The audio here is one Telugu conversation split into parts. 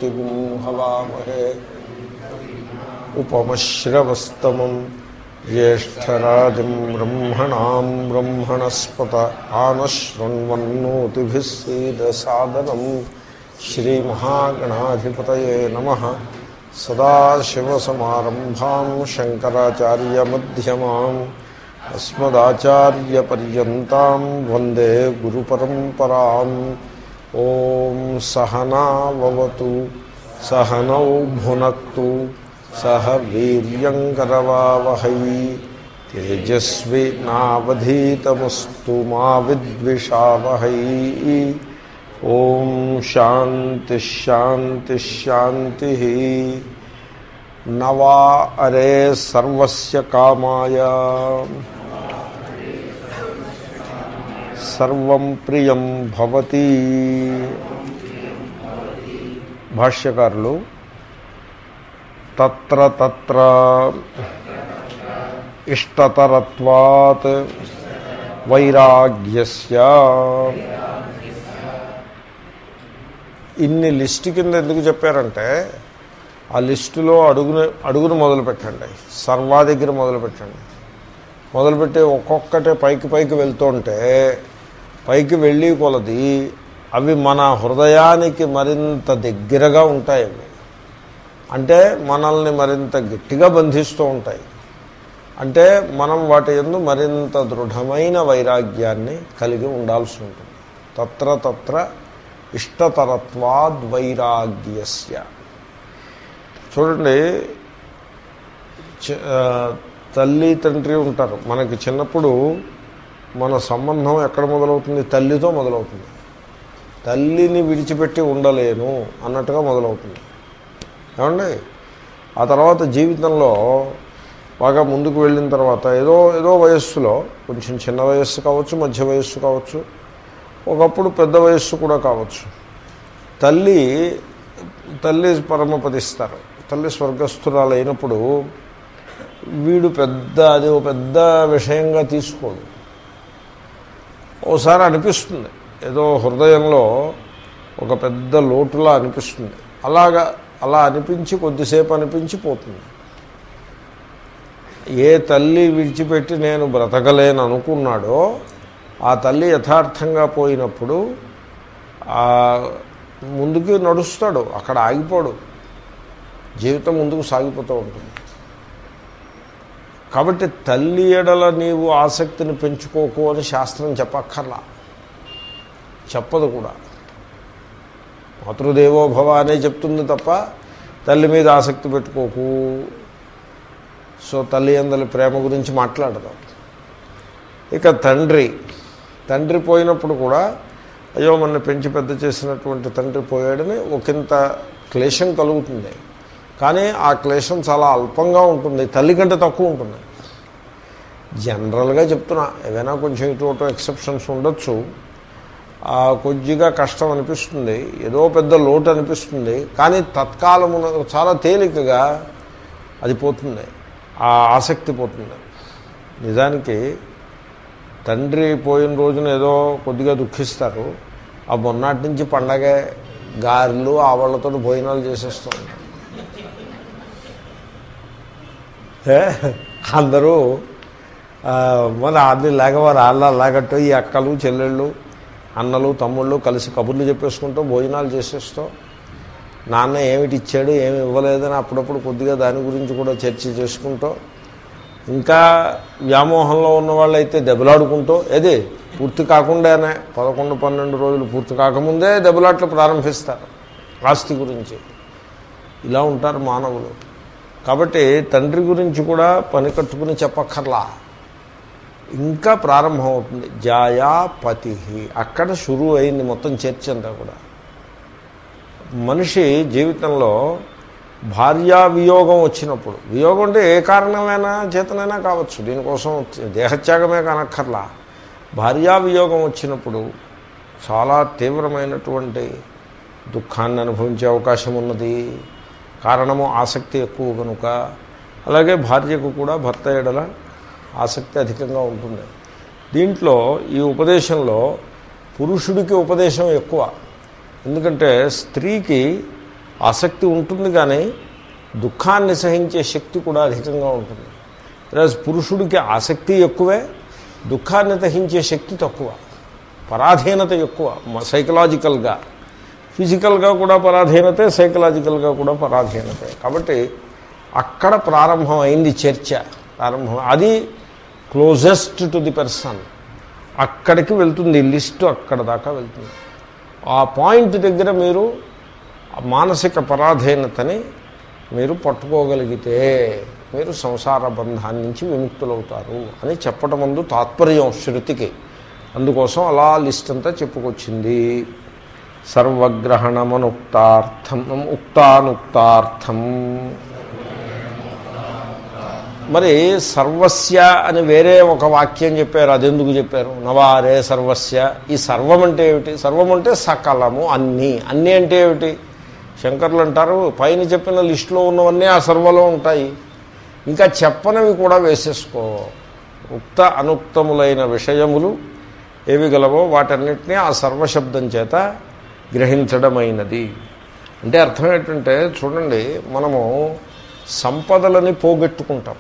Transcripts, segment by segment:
తిగుం హవామహే ఉపమశ్రవస్తమం జ్యేష్టరాజం బ్రహ్మణాం బ్రహ్మణస్పత ఆనశృణ్వన్నోతిభిः సీదసాదనం శ్రీమహాగణాధిపతయే నమः సదాశివసమారంభాం శంకరాచార్యమధ్యమాం అస్మదాచార్యపర్యంతాం వందే గురుపరంపరాం ఓం సహనావతు సహనౌ భునక్తు సహ వీర్యంకరవావహై తేజస్వి నావధీతమస్తు మా విద్విషావహై ఓం శాంతి శాంతి శాంతి నవా అరే సర్వస్య కామాయ సర్వం ప్రియం భవతి భాష్యకారులు తత్ర తత్ర ఇష్టతరత్వాత్ వైరాగ్యస్య ఇన్ని లిస్టు కింద ఎందుకు చెప్పారంటే ఆ లిస్టులో అడుగును అడుగును మొదలు పెట్టండి సర్వా దగ్గర మొదలు పెట్టండి మొదలుపెట్టి ఒక్కొక్కటే పైకి పైకి వెళ్తుంటే పైకి వెళ్ళి కొలది అవి మన హృదయానికి మరింత దగ్గరగా ఉంటాయి అవి అంటే మనల్ని మరింత గట్టిగా బంధిస్తూ ఉంటాయి అంటే మనం వాటి ఎందు మరింత దృఢమైన వైరాగ్యాన్ని కలిగి ఉండాల్సి ఉంటుంది తత్ర తత్ర ఇష్టతరత్వాద్వైరాగ్యస్య చూడండి తల్లి తండ్రి ఉంటారు మనకి చిన్నప్పుడు మన సంబంధం ఎక్కడ మొదలవుతుంది తల్లితో మొదలవుతుంది తల్లిని విడిచిపెట్టి ఉండలేను అన్నట్టుగా మొదలవుతుంది ఏమండి ఆ తర్వాత జీవితంలో బాగా ముందుకు వెళ్ళిన తర్వాత ఏదో ఏదో వయస్సులో కొంచెం చిన్న వయస్సు కావచ్చు మధ్య వయస్సు కావచ్చు ఒకప్పుడు పెద్ద వయస్సు కూడా కావచ్చు తల్లి తల్లి పరమపదిస్తారు తల్లి స్వర్గస్థురాలు అయినప్పుడు వీడు పెద్ద అది ఒక పెద్ద విషయంగా తీసుకోడు ఓసారి అనిపిస్తుంది ఏదో హృదయంలో ఒక పెద్ద లోటులా అనిపిస్తుంది అలాగా అలా అనిపించి కొద్దిసేపు అనిపించి పోతుంది ఏ తల్లి విడిచిపెట్టి నేను బ్రతకలేను అనుకున్నాడో ఆ తల్లి యథార్థంగా పోయినప్పుడు ముందుకు నడుస్తాడు అక్కడ ఆగిపోడు జీవితం ముందుకు సాగిపోతూ ఉంటుంది కాబట్టి తల్లి ఎడల నీవు ఆసక్తిని పెంచుకోకు అని శాస్త్రం చెప్పక్కర్లా చెప్పదు కూడా మాతృదేవోభవ అనే చెప్తుంది తప్ప తల్లి మీద ఆసక్తి పెట్టుకోకు సో తల్లి అందరి ప్రేమ గురించి మాట్లాడదాం ఇక తండ్రి తండ్రి పోయినప్పుడు కూడా అయ్యో మన పెంచి పెద్ద చేసినటువంటి తండ్రి పోయాడని ఒకంత క్లేశం కలుగుతుంది కానీ ఆ క్లేశం చాలా అల్పంగా ఉంటుంది తల్లి కంటే తక్కువ ఉంటుంది జనరల్గా చెప్తున్నా ఏదైనా కొంచెం ఇటు ఎక్సెప్షన్స్ ఉండొచ్చు కొద్దిగా కష్టం అనిపిస్తుంది ఏదో పెద్ద లోటు అనిపిస్తుంది కానీ తత్కాలమున చాలా తేలికగా అది పోతుంది ఆ ఆసక్తి పోతుంది నిజానికి తండ్రి పోయిన రోజున ఏదో కొద్దిగా దుఃఖిస్తారు ఆ మొన్నటి నుంచి పండగే గారెలు ఆవళ్ళతో భోజనాలు చేసేస్తూ ఉంటారు అందరూ మన అన్ని లేకవారు వాళ్ళ లాగట్టు ఈ అక్కలు చెల్లెళ్ళు అన్నలు తమ్ముళ్ళు కలిసి కబుర్లు చెప్పేసుకుంటూ భోజనాలు చేసేస్తూ నాన్న ఏమిటి ఇచ్చాడు ఏమి ఇవ్వలేదని అప్పుడప్పుడు కొద్దిగా దాని గురించి కూడా చర్చ చేసుకుంటూ ఇంకా వ్యామోహంలో ఉన్న వాళ్ళైతే దెబ్బలాడుకుంటూ ఏది పూర్తి కాకుండానే పదకొండు పన్నెండు రోజులు పూర్తి కాకముందే దెబ్బలాట్లు ప్రారంభిస్తారు ఆస్తి గురించి ఇలా ఉంటారు మానవులు కాబట్టి తండ్రి గురించి కూడా పని కట్టుకుని చెప్పక్కర్లా ఇంకా ప్రారంభం అవుతుంది జాయా పతి అక్కడ షురు అయింది మొత్తం చర్చ అంతా కూడా మనిషి జీవితంలో భార్యా వియోగం వచ్చినప్పుడు వియోగం అంటే ఏ కారణమైనా చేతనైనా కావచ్చు దీనికోసం దేహత్యాగమే కానక్కర్లా భార్యా వియోగం వచ్చినప్పుడు చాలా తీవ్రమైనటువంటి దుఃఖాన్ని అనుభవించే అవకాశం ఉన్నది కారణము ఆసక్తి ఎక్కువ కనుక అలాగే భార్యకు కూడా భర్త ఎడల ఆసక్తి అధికంగా ఉంటుంది దీంట్లో ఈ ఉపదేశంలో పురుషుడికి ఉపదేశం ఎక్కువ ఎందుకంటే స్త్రీకి ఆసక్తి ఉంటుంది కానీ దుఃఖాన్ని సహించే శక్తి కూడా అధికంగా ఉంటుంది రాజు పురుషుడికి ఆసక్తి ఎక్కువే దుఃఖాన్ని సహించే శక్తి తక్కువ పరాధీనత ఎక్కువ సైకలాజికల్గా ఫిజికల్గా కూడా పరాధీనతే సైకలాజికల్గా కూడా పరాధీనతే కాబట్టి అక్కడ ప్రారంభమైంది చర్చ ప్రారంభం అది క్లోజెస్ట్ టు ది పర్సన్ అక్కడికి వెళ్తుంది లిస్టు అక్కడ దాకా వెళ్తుంది ఆ పాయింట్ దగ్గర మీరు ఆ మానసిక పరాధీనతని మీరు పట్టుకోగలిగితే మీరు సంసార బంధాన్ని నుంచి విముక్తులవుతారు అని చెప్పటం ముందు తాత్పర్యం శృతికి అందుకోసం అలా లిస్ట్ అంతా చెప్పుకొచ్చింది సర్వగ్రహణమనుక్తార్థం ఉక్తానుక్తార్థం మరి సర్వస్య అని వేరే ఒక వాక్యం చెప్పారు అదెందుకు చెప్పారు నవారే సర్వస్య ఈ సర్వం అంటే ఏమిటి సర్వం అంటే సకలము అన్నీ అన్నీ అంటే ఏమిటి శంకర్లు అంటారు పైన చెప్పిన లిస్టులో ఉన్నవన్నీ ఆ సర్వలో ఉంటాయి ఇంకా చెప్పనవి కూడా వేసేసుకో ఉక్త అనుక్తములైన విషయములు ఏవి గలవో వాటన్నిటినీ ఆ సర్వశబ్దం చేత గ్రహించడమైనది అంటే అర్థం ఏంటంటే చూడండి మనము సంపదలని పోగొట్టుకుంటాం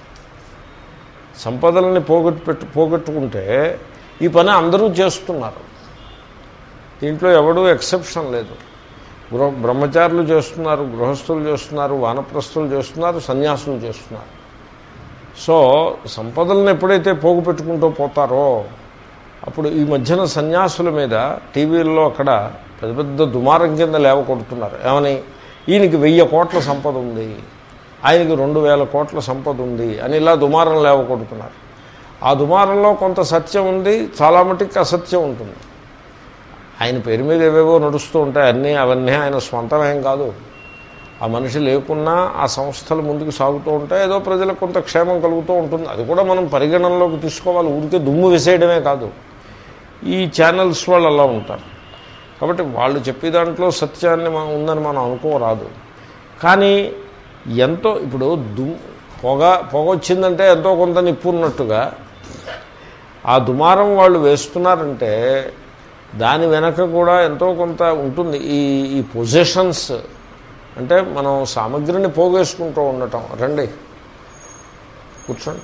సంపదలని పోగొట్టు పెట్టు పోగొట్టుకుంటే ఈ పని అందరూ చేస్తున్నారు దీంట్లో ఎవడూ ఎక్సెప్షన్ లేదు గృహ బ్రహ్మచారులు చేస్తున్నారు గృహస్థులు చేస్తున్నారు వానప్రస్థులు చేస్తున్నారు సన్యాసులు చేస్తున్నారు సో సంపదలను ఎప్పుడైతే పోగు పెట్టుకుంటూ పోతారో అప్పుడు ఈ మధ్యన సన్యాసుల మీద టీవీల్లో అక్కడ పెద్ద పెద్ద దుమారం కింద లేవ కొడుతున్నారు ఏమని ఈయనకి వెయ్యి కోట్ల సంపద ఉంది ఆయనకి రెండు వేల కోట్ల సంపద ఉంది అని ఇలా దుమారం లేవ కొడుతున్నారు ఆ దుమారంలో కొంత సత్యం ఉంది చాలా మటుకు అసత్యం ఉంటుంది ఆయన పేరు మీద ఏవేవో నడుస్తూ ఉంటాయి అన్నీ అవన్నీ ఆయన స్వంతమేం కాదు ఆ మనిషి లేకున్నా ఆ సంస్థలు ముందుకు సాగుతూ ఉంటాయి ఏదో ప్రజలకు కొంత క్షేమం కలుగుతూ ఉంటుంది అది కూడా మనం పరిగణనలోకి తీసుకోవాలి ఊరికే దుమ్ము వేసేయడమే కాదు ఈ ఛానల్స్ వాళ్ళు అలా ఉంటారు కాబట్టి వాళ్ళు చెప్పే దాంట్లో సత్యాన్ని మనం ఉందని మనం అనుకోరాదు కానీ ఎంతో ఇప్పుడు దు పొగ పొగ వచ్చిందంటే ఎంతో కొంత నిప్పు ఉన్నట్టుగా ఆ దుమారం వాళ్ళు వేస్తున్నారంటే దాని వెనక కూడా ఎంతో కొంత ఉంటుంది ఈ ఈ పొజిషన్స్ అంటే మనం సామగ్రిని పోగేసుకుంటూ ఉండటం రండి కూర్చోండి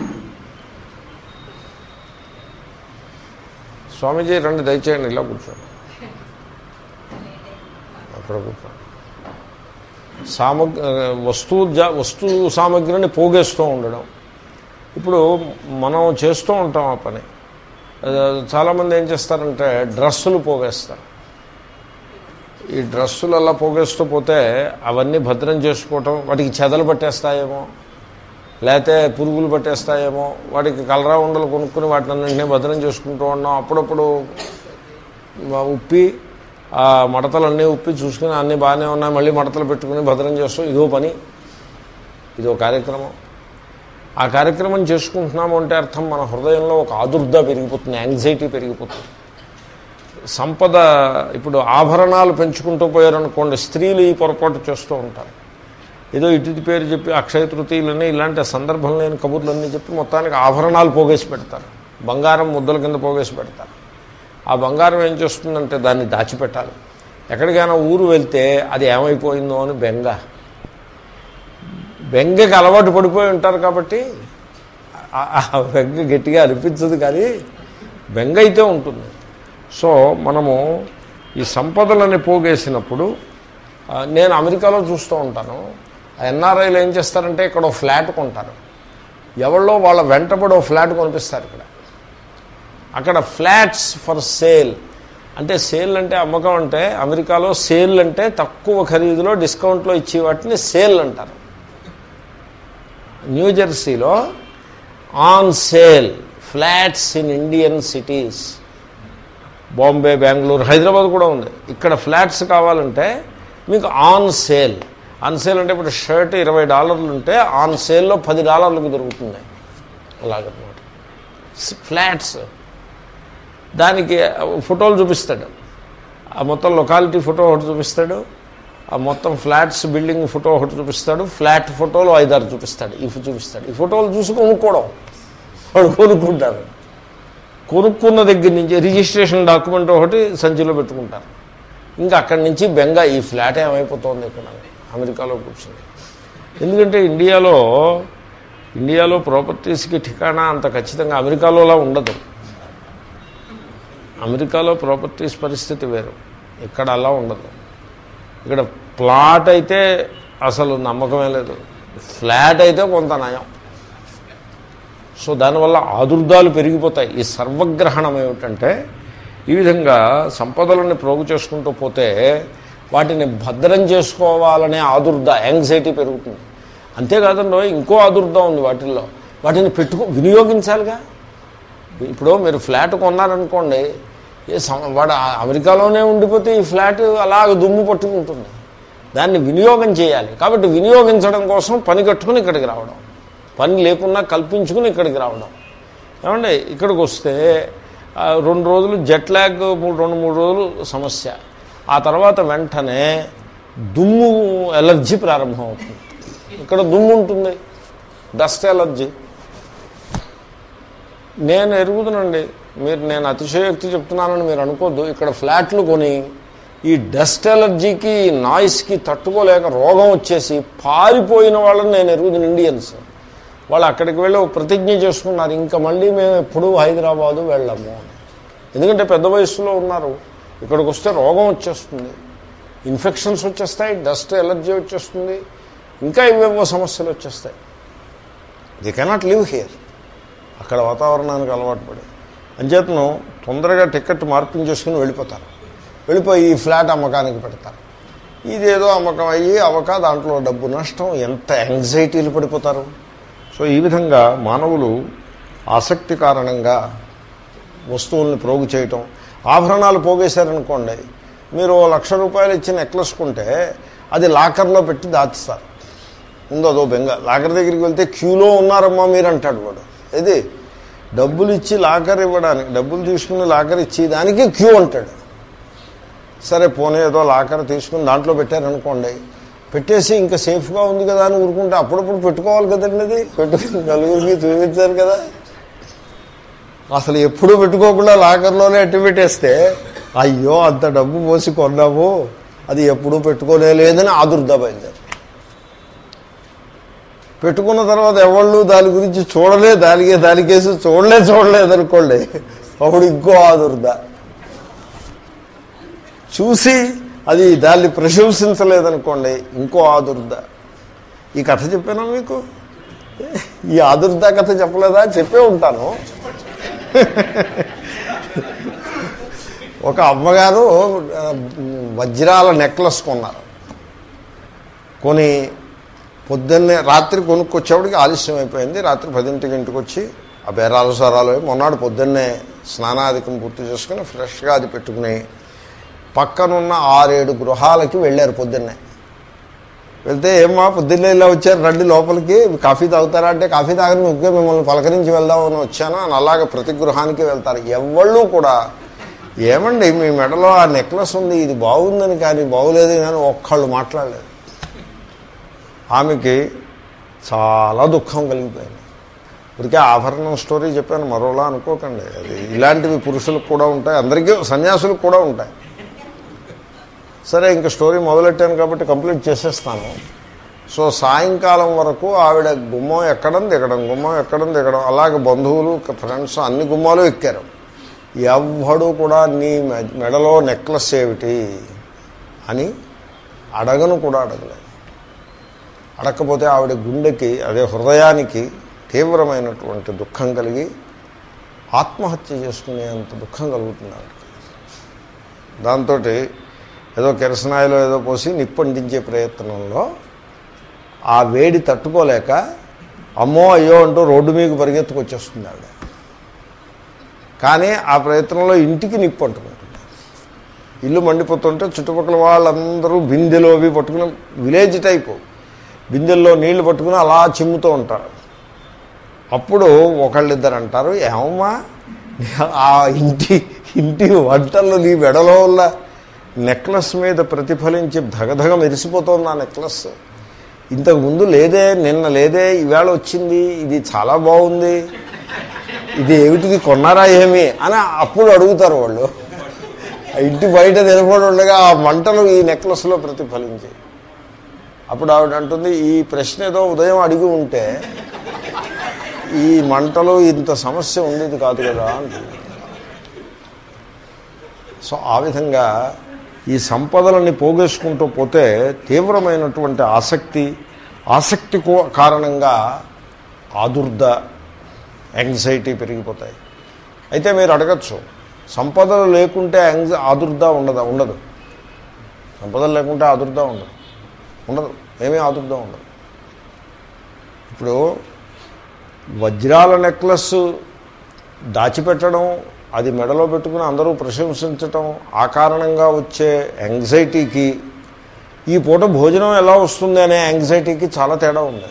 స్వామీజీ రండి దయచేయండి ఇలా కూర్చోండి అక్కడ కూర్చోండి సామగ్ వస్తువు జా వస్తువు సామగ్రిని పోగేస్తూ ఉండడం ఇప్పుడు మనం చేస్తూ ఉంటాం ఆ పని చాలామంది ఏం చేస్తారంటే డ్రెస్సులు పోగేస్తారు ఈ డ్రెస్సులు అలా పోగేస్తూ పోతే అవన్నీ భద్రం చేసుకోవటం వాటికి చెదలు పట్టేస్తాయేమో లేకపోతే పురుగులు పట్టేస్తాయేమో వాటికి కలరా ఉండలు కొనుక్కుని వాటిని అన్నింటినీ భద్రం చేసుకుంటూ ఉన్నాం అప్పుడప్పుడు ఉప్పి ఆ మడతలన్నీ ఉప్పి చూసుకుని అన్నీ బాగానే ఉన్నాయి మళ్ళీ మడతలు పెట్టుకుని భద్రం చేస్తూ ఇదో పని ఇదో కార్యక్రమం ఆ కార్యక్రమం చేసుకుంటున్నాము అంటే అర్థం మన హృదయంలో ఒక ఆదుర్ద పెరిగిపోతుంది యాంగ్జైటీ పెరిగిపోతుంది సంపద ఇప్పుడు ఆభరణాలు పెంచుకుంటూ పోయారనుకోండి స్త్రీలు ఈ పొరపాటు చేస్తూ ఉంటారు ఏదో ఇటు పేరు చెప్పి అక్షయ తృతీయులని ఇలాంటి సందర్భం లేని కబుర్లన్నీ చెప్పి మొత్తానికి ఆభరణాలు పోగేసి పెడతారు బంగారం ముద్దల కింద పోగేసి పెడతారు ఆ బంగారం ఏం చేస్తుందంటే దాన్ని దాచిపెట్టాలి ఎక్కడికైనా ఊరు వెళ్తే అది ఏమైపోయిందో అని బెంగ బెంగకి అలవాటు పడిపోయి ఉంటారు కాబట్టి ఆ బెంగ గట్టిగా అనిపించదు కానీ బెంగ అయితే ఉంటుంది సో మనము ఈ సంపదలని పోగేసినప్పుడు నేను అమెరికాలో చూస్తూ ఉంటాను ఎన్ఆర్ఐలు ఏం చేస్తారంటే ఇక్కడ ఓ ఫ్లాట్ కొంటారు ఎవరిలో వాళ్ళ వెంటబడి ఓ ఫ్లాట్ కొనిపిస్తారు ఇక్కడ అక్కడ ఫ్లాట్స్ ఫర్ సేల్ అంటే సేల్ అంటే అమ్మకం అంటే అమెరికాలో సేల్ అంటే తక్కువ ఖరీదులో డిస్కౌంట్లో ఇచ్చే వాటిని సేల్ అంటారు న్యూజెర్సీలో on sale flats in Indian cities Bombay Bengaluru Hyderabad కూడా ఉంది ఇక్కడ ఫ్లాట్స్ కావాలంటే మీకు ఆన్ సేల్ ఆన్ సేల్ అంటే ఇప్పుడు షర్ట్ ఇరవై డాలర్లు ఉంటే ఆన్ సేల్లో పది డాలర్లకు దొరుకుతుంది అలాగనమాట ఫ్లాట్స్ దానికి ఫోటోలు చూపిస్తాడు ఆ మొత్తం లొకాలిటీ ఫోటో ఒకటి చూపిస్తాడు ఆ మొత్తం ఫ్లాట్స్ బిల్డింగ్ ఫోటో ఒకటి చూపిస్తాడు ఫ్లాట్ ఫోటోలు ఐదారు చూపిస్తాడు ఇవి చూపిస్తాడు ఈ ఫోటోలు చూసి కొనుక్కోవడం వాడు కొనుక్కుంటారు కొనుక్కున్న దగ్గర నుంచి రిజిస్ట్రేషన్ డాక్యుమెంట్ ఒకటి సంచిలో పెట్టుకుంటారు ఇంకా అక్కడి నుంచి బెంగ ఈ ఫ్లాట్ ఏమైపోతుంది ఇక్కడ అమెరికాలో కూర్చుని ఎందుకంటే ఇండియాలో ఇండియాలో ప్రాపర్టీస్కి ఠికాణా అంత ఖచ్చితంగా అమెరికాలోలా ఉండదు అమెరికాలో ప్రాపర్టీస్ పరిస్థితి వేరు ఇక్కడ అలా ఉండదు ఇక్కడ ప్లాట్ అయితే అసలు నమ్మకమే లేదు ఫ్లాట్ అయితే కొంత నయం సో దానివల్ల ఆదుర్దాలు పెరిగిపోతాయి ఈ సర్వగ్రహణం ఏమిటంటే ఈ విధంగా సంపదలను ప్రోగు చేసుకుంటూ పోతే వాటిని భద్రం చేసుకోవాలనే ఆదుర్ద యాంగ్జైటీ పెరుగుతుంది అంతేకాదండో ఇంకో ఆదుర్ద ఉంది వాటిల్లో వాటిని పెట్టుకో వినియోగించాలిగా ఇప్పుడు మీరు ఫ్లాట్ కొన్నారనుకోండి ఏ సం- వాడు ఆ అమెరికాలోనే ఉండిపోతే ఈ ఫ్లాట్ అలాగ దుమ్ము పట్టుకుంటుంది దాన్ని వినియోగం చేయాలి కాబట్టి వినియోగించడం కోసం పని కట్టుకుని ఇక్కడికి రావడం పని లేకున్నా కల్పించుకుని ఇక్కడికి రావడం ఏమండి ఇక్కడికి వస్తే ఆ, రెండు రోజులు జెట్ ల్యాగ్ మూడు రెండు మూడు రోజులు సమస్య ఆ తర్వాత వెంటనే దుమ్ము ఎలర్జీ ప్రారంభమవుతుంది ఇక్కడ దుమ్ము ఉంటుంది డస్ట్ ఎలర్జీ నేను ఎరుగుదనండి మీరు నేను అతిశయోక్తి చెప్తున్నానని మీరు అనుకోద్దు ఇక్కడ ఫ్లాట్లు కొని ఈ డస్ట్ ఎలర్జీకి నాయిస్కి తట్టుకోలేక రోగం వచ్చేసి పారిపోయిన వాళ్ళని నేను ఎరుగుతున్న ఇండియన్స్ వాళ్ళు అక్కడికి వెళ్ళి ఒక ప్రతిజ్ఞ చేసుకున్నారు ఇంకా మళ్ళీ మేము ఎప్పుడూ హైదరాబాదు వెళ్ళము అని. ఎందుకంటే పెద్ద వయసులో ఉన్నారు ఇక్కడికి వస్తే రోగం వచ్చేస్తుంది ఇన్ఫెక్షన్స్ వచ్చేస్తాయి డస్ట్ ఎలర్జీ వచ్చేస్తుంది ఇంకా ఇవేవో సమస్యలు వచ్చేస్తాయి ది కెనాట్ లివ్ హియర్ అక్కడ వాతావరణానికి అలవాటు పడి అంచేతను తొందరగా టికెట్ మార్పించేసుకుని వెళ్ళిపోతారు వెళ్ళిపోయి ఈ ఫ్లాట్ అమ్మకానికి పెడతారు ఇదేదో అమ్మకం అయ్యి అవక దాంట్లో డబ్బు నష్టం ఎంత యాంగ్జైటీలు పడిపోతారు సో ఈ విధంగా మానవులు ఆసక్తి కారణంగా వస్తువుల్ని ప్రోగు చేయటం ఆభరణాలు పోగేశారనుకోండి మీరు ఓ లక్ష రూపాయలు ఇచ్చి నెక్లెస్ కొంటే అది లాకర్లో పెట్టి దాచుస్తారు ఉందో అదో బెంగ లాకర్ దగ్గరికి వెళ్తే క్యూలో ఉన్నారమ్మా మీరు అంటాడు వాడు ఇది డబ్బులు ఇచ్చి లాకర్ ఇవ్వడానికి డబ్బులు తీసుకుని లాకర్ ఇచ్చి దానికి క్యూ అంటాడు సరే పోనీ ఏదో లాకర్ తీసుకుని దాంట్లో పెట్టారనుకోండి పెట్టేసి ఇంకా సేఫ్గా ఉంది కదా అని ఊరుకుంటే అప్పుడప్పుడు పెట్టుకోవాలి కదండి అది పెట్టుకుని నలుగురికి చూపించారు కదా అసలు ఎప్పుడూ పెట్టుకోకుండా లాకర్లోనే అట్టి పెట్టేస్తే అయ్యో అంత డబ్బు పోసి కొన్నాము అది ఎప్పుడూ పెట్టుకోలే లేదని ఆదుర్దా బయలుదేరు పెట్టుకున్న తర్వాత ఎవళ్ళు దాని గురించి చూడలే దానికే దానికేసి చూడలే చూడలేదు అనుకోండి అప్పుడు ఇంకో ఆదుర్దా చూసి అది దాన్ని ప్రశంసించలేదనుకోండి ఇంకో ఆదుర్ద ఈ కథ చెప్పానా మీకు ఈ ఆదుర్ద కథ చెప్పలేదా చెప్పే ఉంటాను ఒక అమ్మగారు ఆ, వజ్రాల నెక్లెస్ కొన్నారు కొని పొద్దున్నే రాత్రి కొనుక్కొచ్చేవాడికి ఆలస్యం అయిపోయింది రాత్రి పదింటికి ఇంటికి వచ్చి ఆ బేరాలు సరాలు అయి మొన్నాడు పొద్దున్నే స్నానాధికం పూర్తి చేసుకుని ఫ్రెష్గా అది పెట్టుకుని పక్కనున్న ఆరేడు గృహాలకి వెళ్ళారు పొద్దున్నే వెళ్తే ఏమ్మా పొద్దున్నే ఇలా వచ్చారు రండి లోపలికి కాఫీ తాగుతారా అంటే కాఫీ తాగని ముగ్గురు మిమ్మల్ని పలకరించి వెళ్దామని వచ్చాను అని అలాగ ప్రతి గృహానికి వెళ్తారు ఎవళ్ళు కూడా ఏమండి మీ మెడలో ఆ నెక్లెస్ ఉంది ఇది బాగుందని కానీ బాగులేదు కానీ ఒక్కళ్ళు మాట్లాడలేదు ఆమెకి చాలా దుఃఖం కలిగిపోయింది ఇప్పటికే ఆభరణం స్టోరీ చెప్పాను మరోలా అనుకోకండి అది ఇలాంటివి పురుషులకు కూడా ఉంటాయి అందరికీ సన్యాసులకు కూడా ఉంటాయి సరే ఇంక స్టోరీ మొదలెట్టాను కాబట్టి కంప్లీట్ చేసేస్తాను సో సాయంకాలం వరకు ఆవిడ గుమ్మం ఎక్కడం దిగడం గుమ్మం ఎక్కడం దిగడం అలాగే బంధువులు ఫ్రెండ్స్ అన్ని గుమ్మాలు ఎక్కారు ఎవ్వడు కూడా నీ మె- మెడలో నెక్లెస్ ఏమిటి అని అడగను కూడా అడగలేదు అడగకపోతే ఆవిడ గుండెకి అదే హృదయానికి తీవ్రమైనటువంటి దుఃఖం కలిగి ఆత్మహత్య చేసుకునేంత దుఃఖం కలుగుతుంది ఆవిడకి దాంతో ఏదో కిరసనాయిలో ఏదో పోసి నిప్పంటించే ప్రయత్నంలో ఆ వేడి తట్టుకోలేక అమ్మో అయ్యో అంటూ రోడ్డు మీకు పరిగెత్తుకొచ్చేస్తుంది ఆవిడ కానీ ఆ ప్రయత్నంలో ఇంటికి నిప్పు అంటుకుంటుంది ఇల్లు మండిపోతుంటే చుట్టుపక్కల వాళ్ళందరూ బిందెలో అవి పట్టుకుని విలేజ్ టైపు బిందెల్లో నీళ్లు పట్టుకుని అలా చిమ్ముతూ ఉంటారు అప్పుడు ఒకళ్ళిద్దరు అంటారు ఏమమ్మా ఆ ఇంటి ఇంటి వంటల్లో నీ వెడలో ఉన్న నెక్లెస్ మీద ప్రతిఫలించి ధగధగ మెరిసిపోతుంది ఆ నెక్లెస్ ఇంతకు ముందు లేదే నిన్న లేదే ఈవేళ వచ్చింది ఇది చాలా బాగుంది ఇది ఏమిటిది కొన్నారా ఏమి అని అప్పుడు అడుగుతారు వాళ్ళు ఆ ఇంటి బయట నిలబడి ఉండగా ఆ మంటలు ఈ నెక్లెస్లో ప్రతిఫలించాయి అప్పుడు ఆవిడ అంటుంది ఈ ప్రశ్న ఏదో ఉదయం అడిగి ఉంటే ఈ మంటలు ఇంత సమస్య ఉండేది కాదు కదా అంటుంది సో ఆ విధంగా ఈ సంపదలని పోగేసుకుంటూ పోతే తీవ్రమైనటువంటి ఆసక్తి ఆసక్తి కో- కారణంగా ఆదుర్ద యాంగ్జైటీ పెరిగిపోతాయి అయితే మీరు అడగచ్చు సంపదలు లేకుంటే యాంగ్జ ఆదుర్ద ఉండదా ఉండదు సంపదలు లేకుంటే ఆదుర్ద ఉండదు ఉండదు ఏమీ ఆదుర్ద ఉండదు ఇప్పుడు వజ్రాల నెక్లెస్ దాచిపెట్టడం అది మెడలో పెట్టుకుని అందరూ ప్రశంసించటం ఆ కారణంగా వచ్చే యాంగ్జైటీకి ఈ పూట భోజనం ఎలా వస్తుంది అనే యాంగ్జైటీకి చాలా తేడా ఉంది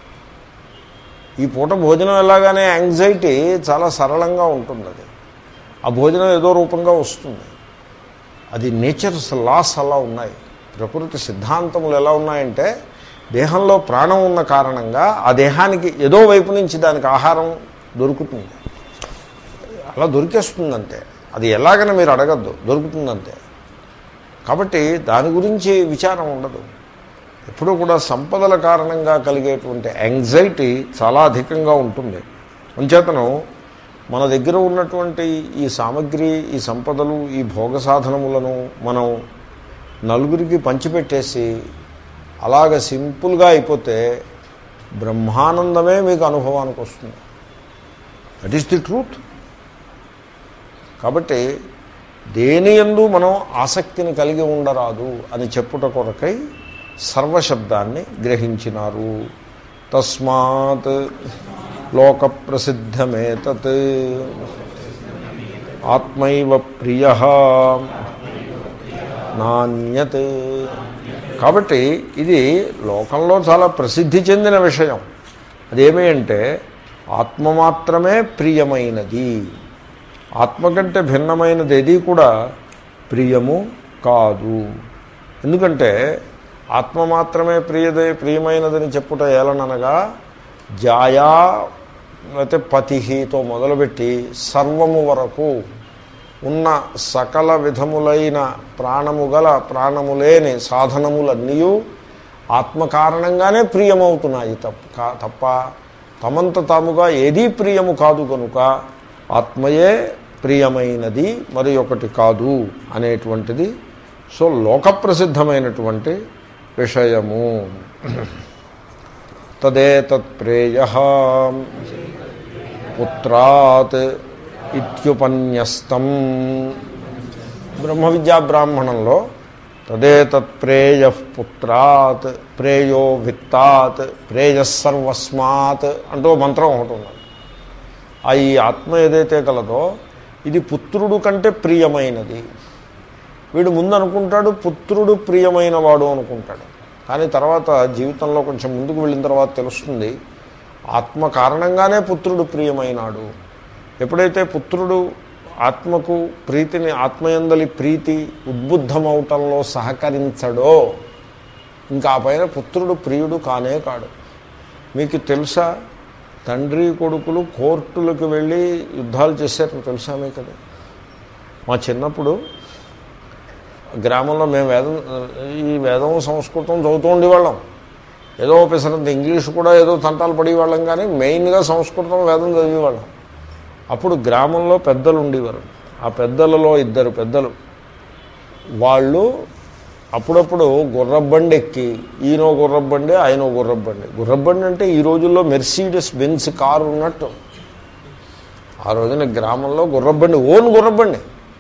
ఈ పూట భోజనం ఎలాగానే యాంగ్జైటీ చాలా సరళంగా ఉంటుంది అది ఆ భోజనం ఏదో రూపంగా వస్తుంది అది నేచర్స్ లాస్ అలా ఉన్నాయి ప్రకృతి సిద్ధాంతములు ఎలా ఉన్నాయంటే దేహంలో ప్రాణం ఉన్న కారణంగా ఆ దేహానికి ఏదో వైపు నుంచి దానికి ఆహారం దొరుకుతుంది అలా దొరికేస్తుందంతే అది ఎలాగని మీరు అడగద్దు దొరుకుతుందంతే కాబట్టి దాని గురించి విచారం ఉండదు ఎప్పుడూ కూడా సంపదల కారణంగా కలిగేటువంటి యాంగ్జైటీ చాలా అధికంగా ఉంటుంది అంచేతను మన దగ్గర ఉన్నటువంటి ఈ సామగ్రి ఈ సంపదలు ఈ భోగ సాధనములను మనం నలుగురికి పంచిపెట్టేసి అలాగ సింపుల్గా అయిపోతే బ్రహ్మానందమే మీకు అనుభవానికి వస్తుంది దట్ ఈస్ ది ట్రూత్ కాబట్టి దేని యందు మనం ఆసక్తిని కలిగి ఉండరాదు అని చెప్పుట కొరకై సర్వశబ్దాన్ని గ్రహించినారు తస్మాత్ లోక ప్రసిద్ధమేతత్ ఆత్మైవ ప్రియ నాణ్యత్ కాబట్టి ఇది లోకంలో చాలా ప్రసిద్ధి చెందిన విషయం అదేమి అంటే ఆత్మ మాత్రమే ప్రియమైనది ఆత్మ కంటే భిన్నమైనది ఏది కూడా ప్రియము కాదు ఎందుకంటే ఆత్మ మాత్రమే ప్రియదే ప్రియమైనదని చెప్పుట ఏలననగా జాయా లేకపోతే పతిహితో మొదలుపెట్టి సర్వము వరకు ఉన్న సకల విధములైన ప్రాణము గల ప్రాణము లేని సాధనములన్నీ ఆత్మ కారణంగానే ప్రియమవుతున్నాయి తప్ప తప్ప తమంత తాముగా ఏదీ ప్రియము కాదు కనుక ఆత్మయే ప్రియమైనది మరి ఒకటి కాదు అనేటువంటిది సో లోకప్రసిద్ధమైనటువంటి విషయము తదేతత్ప్రేయ పుత్రాత్ ఇత్యుపన్యస్తం బ్రహ్మ విద్యా బ్రాహ్మణంలో తదేతత్ప్రేయ పుత్రాత్ ప్రేయో విత్తాత్ ప్రేయస్సర్వస్మాత్ అంటూ ఓ మంత్రం ఒకటి ఉన్నది ఆ ఈ ఆత్మ ఏదైతే కలదో ఇది పుత్రుడు కంటే ప్రియమైనది వీడు ముందు అనుకుంటాడు పుత్రుడు ప్రియమైన వాడు అనుకుంటాడు కానీ తర్వాత జీవితంలో కొంచెం ముందుకు వెళ్ళిన తర్వాత తెలుస్తుంది ఆత్మ కారణంగానే పుత్రుడు ప్రియమైనాడు ఎప్పుడైతే పుత్రుడు ఆత్మకు ప్రీతిని ఆత్మయందలి ప్రీతి ఉద్బుద్ధమవటంలో సహకరించడో ఇంకా ఆ పైన పుత్రుడు ప్రియుడు కానే కాడు మీకు తెలుసా తండ్రి కొడుకులు కోర్టులకు వెళ్ళి యుద్ధాలు చేశారు తెలుసా మీకు అది మా చిన్నప్పుడు గ్రామంలో మేము వేదం ఈ వేదం సంస్కృతం చదువుతూ ఉండేవాళ్ళం ఏదో పిసరంత ఇంగ్లీష్ కూడా ఏదో తంటాలు పడేవాళ్ళం కానీ మెయిన్గా సంస్కృతం వేదం చదివేవాళ్ళం అప్పుడు గ్రామంలో పెద్దలు ఉండేవారు ఆ పెద్దలలో ఇద్దరు పెద్దలు వాళ్ళు అప్పుడప్పుడు గుర్రబండి ఎక్కి ఈయనో గుర్రబండి ఆయనో గుర్రబండి గుర్రబండి అంటే ఈ రోజుల్లో మెర్సీడెస్ బెన్స్ కారు ఉన్నట్టు ఆ రోజున గ్రామంలో గుర్రబండి ఓన్ గుర్రబండి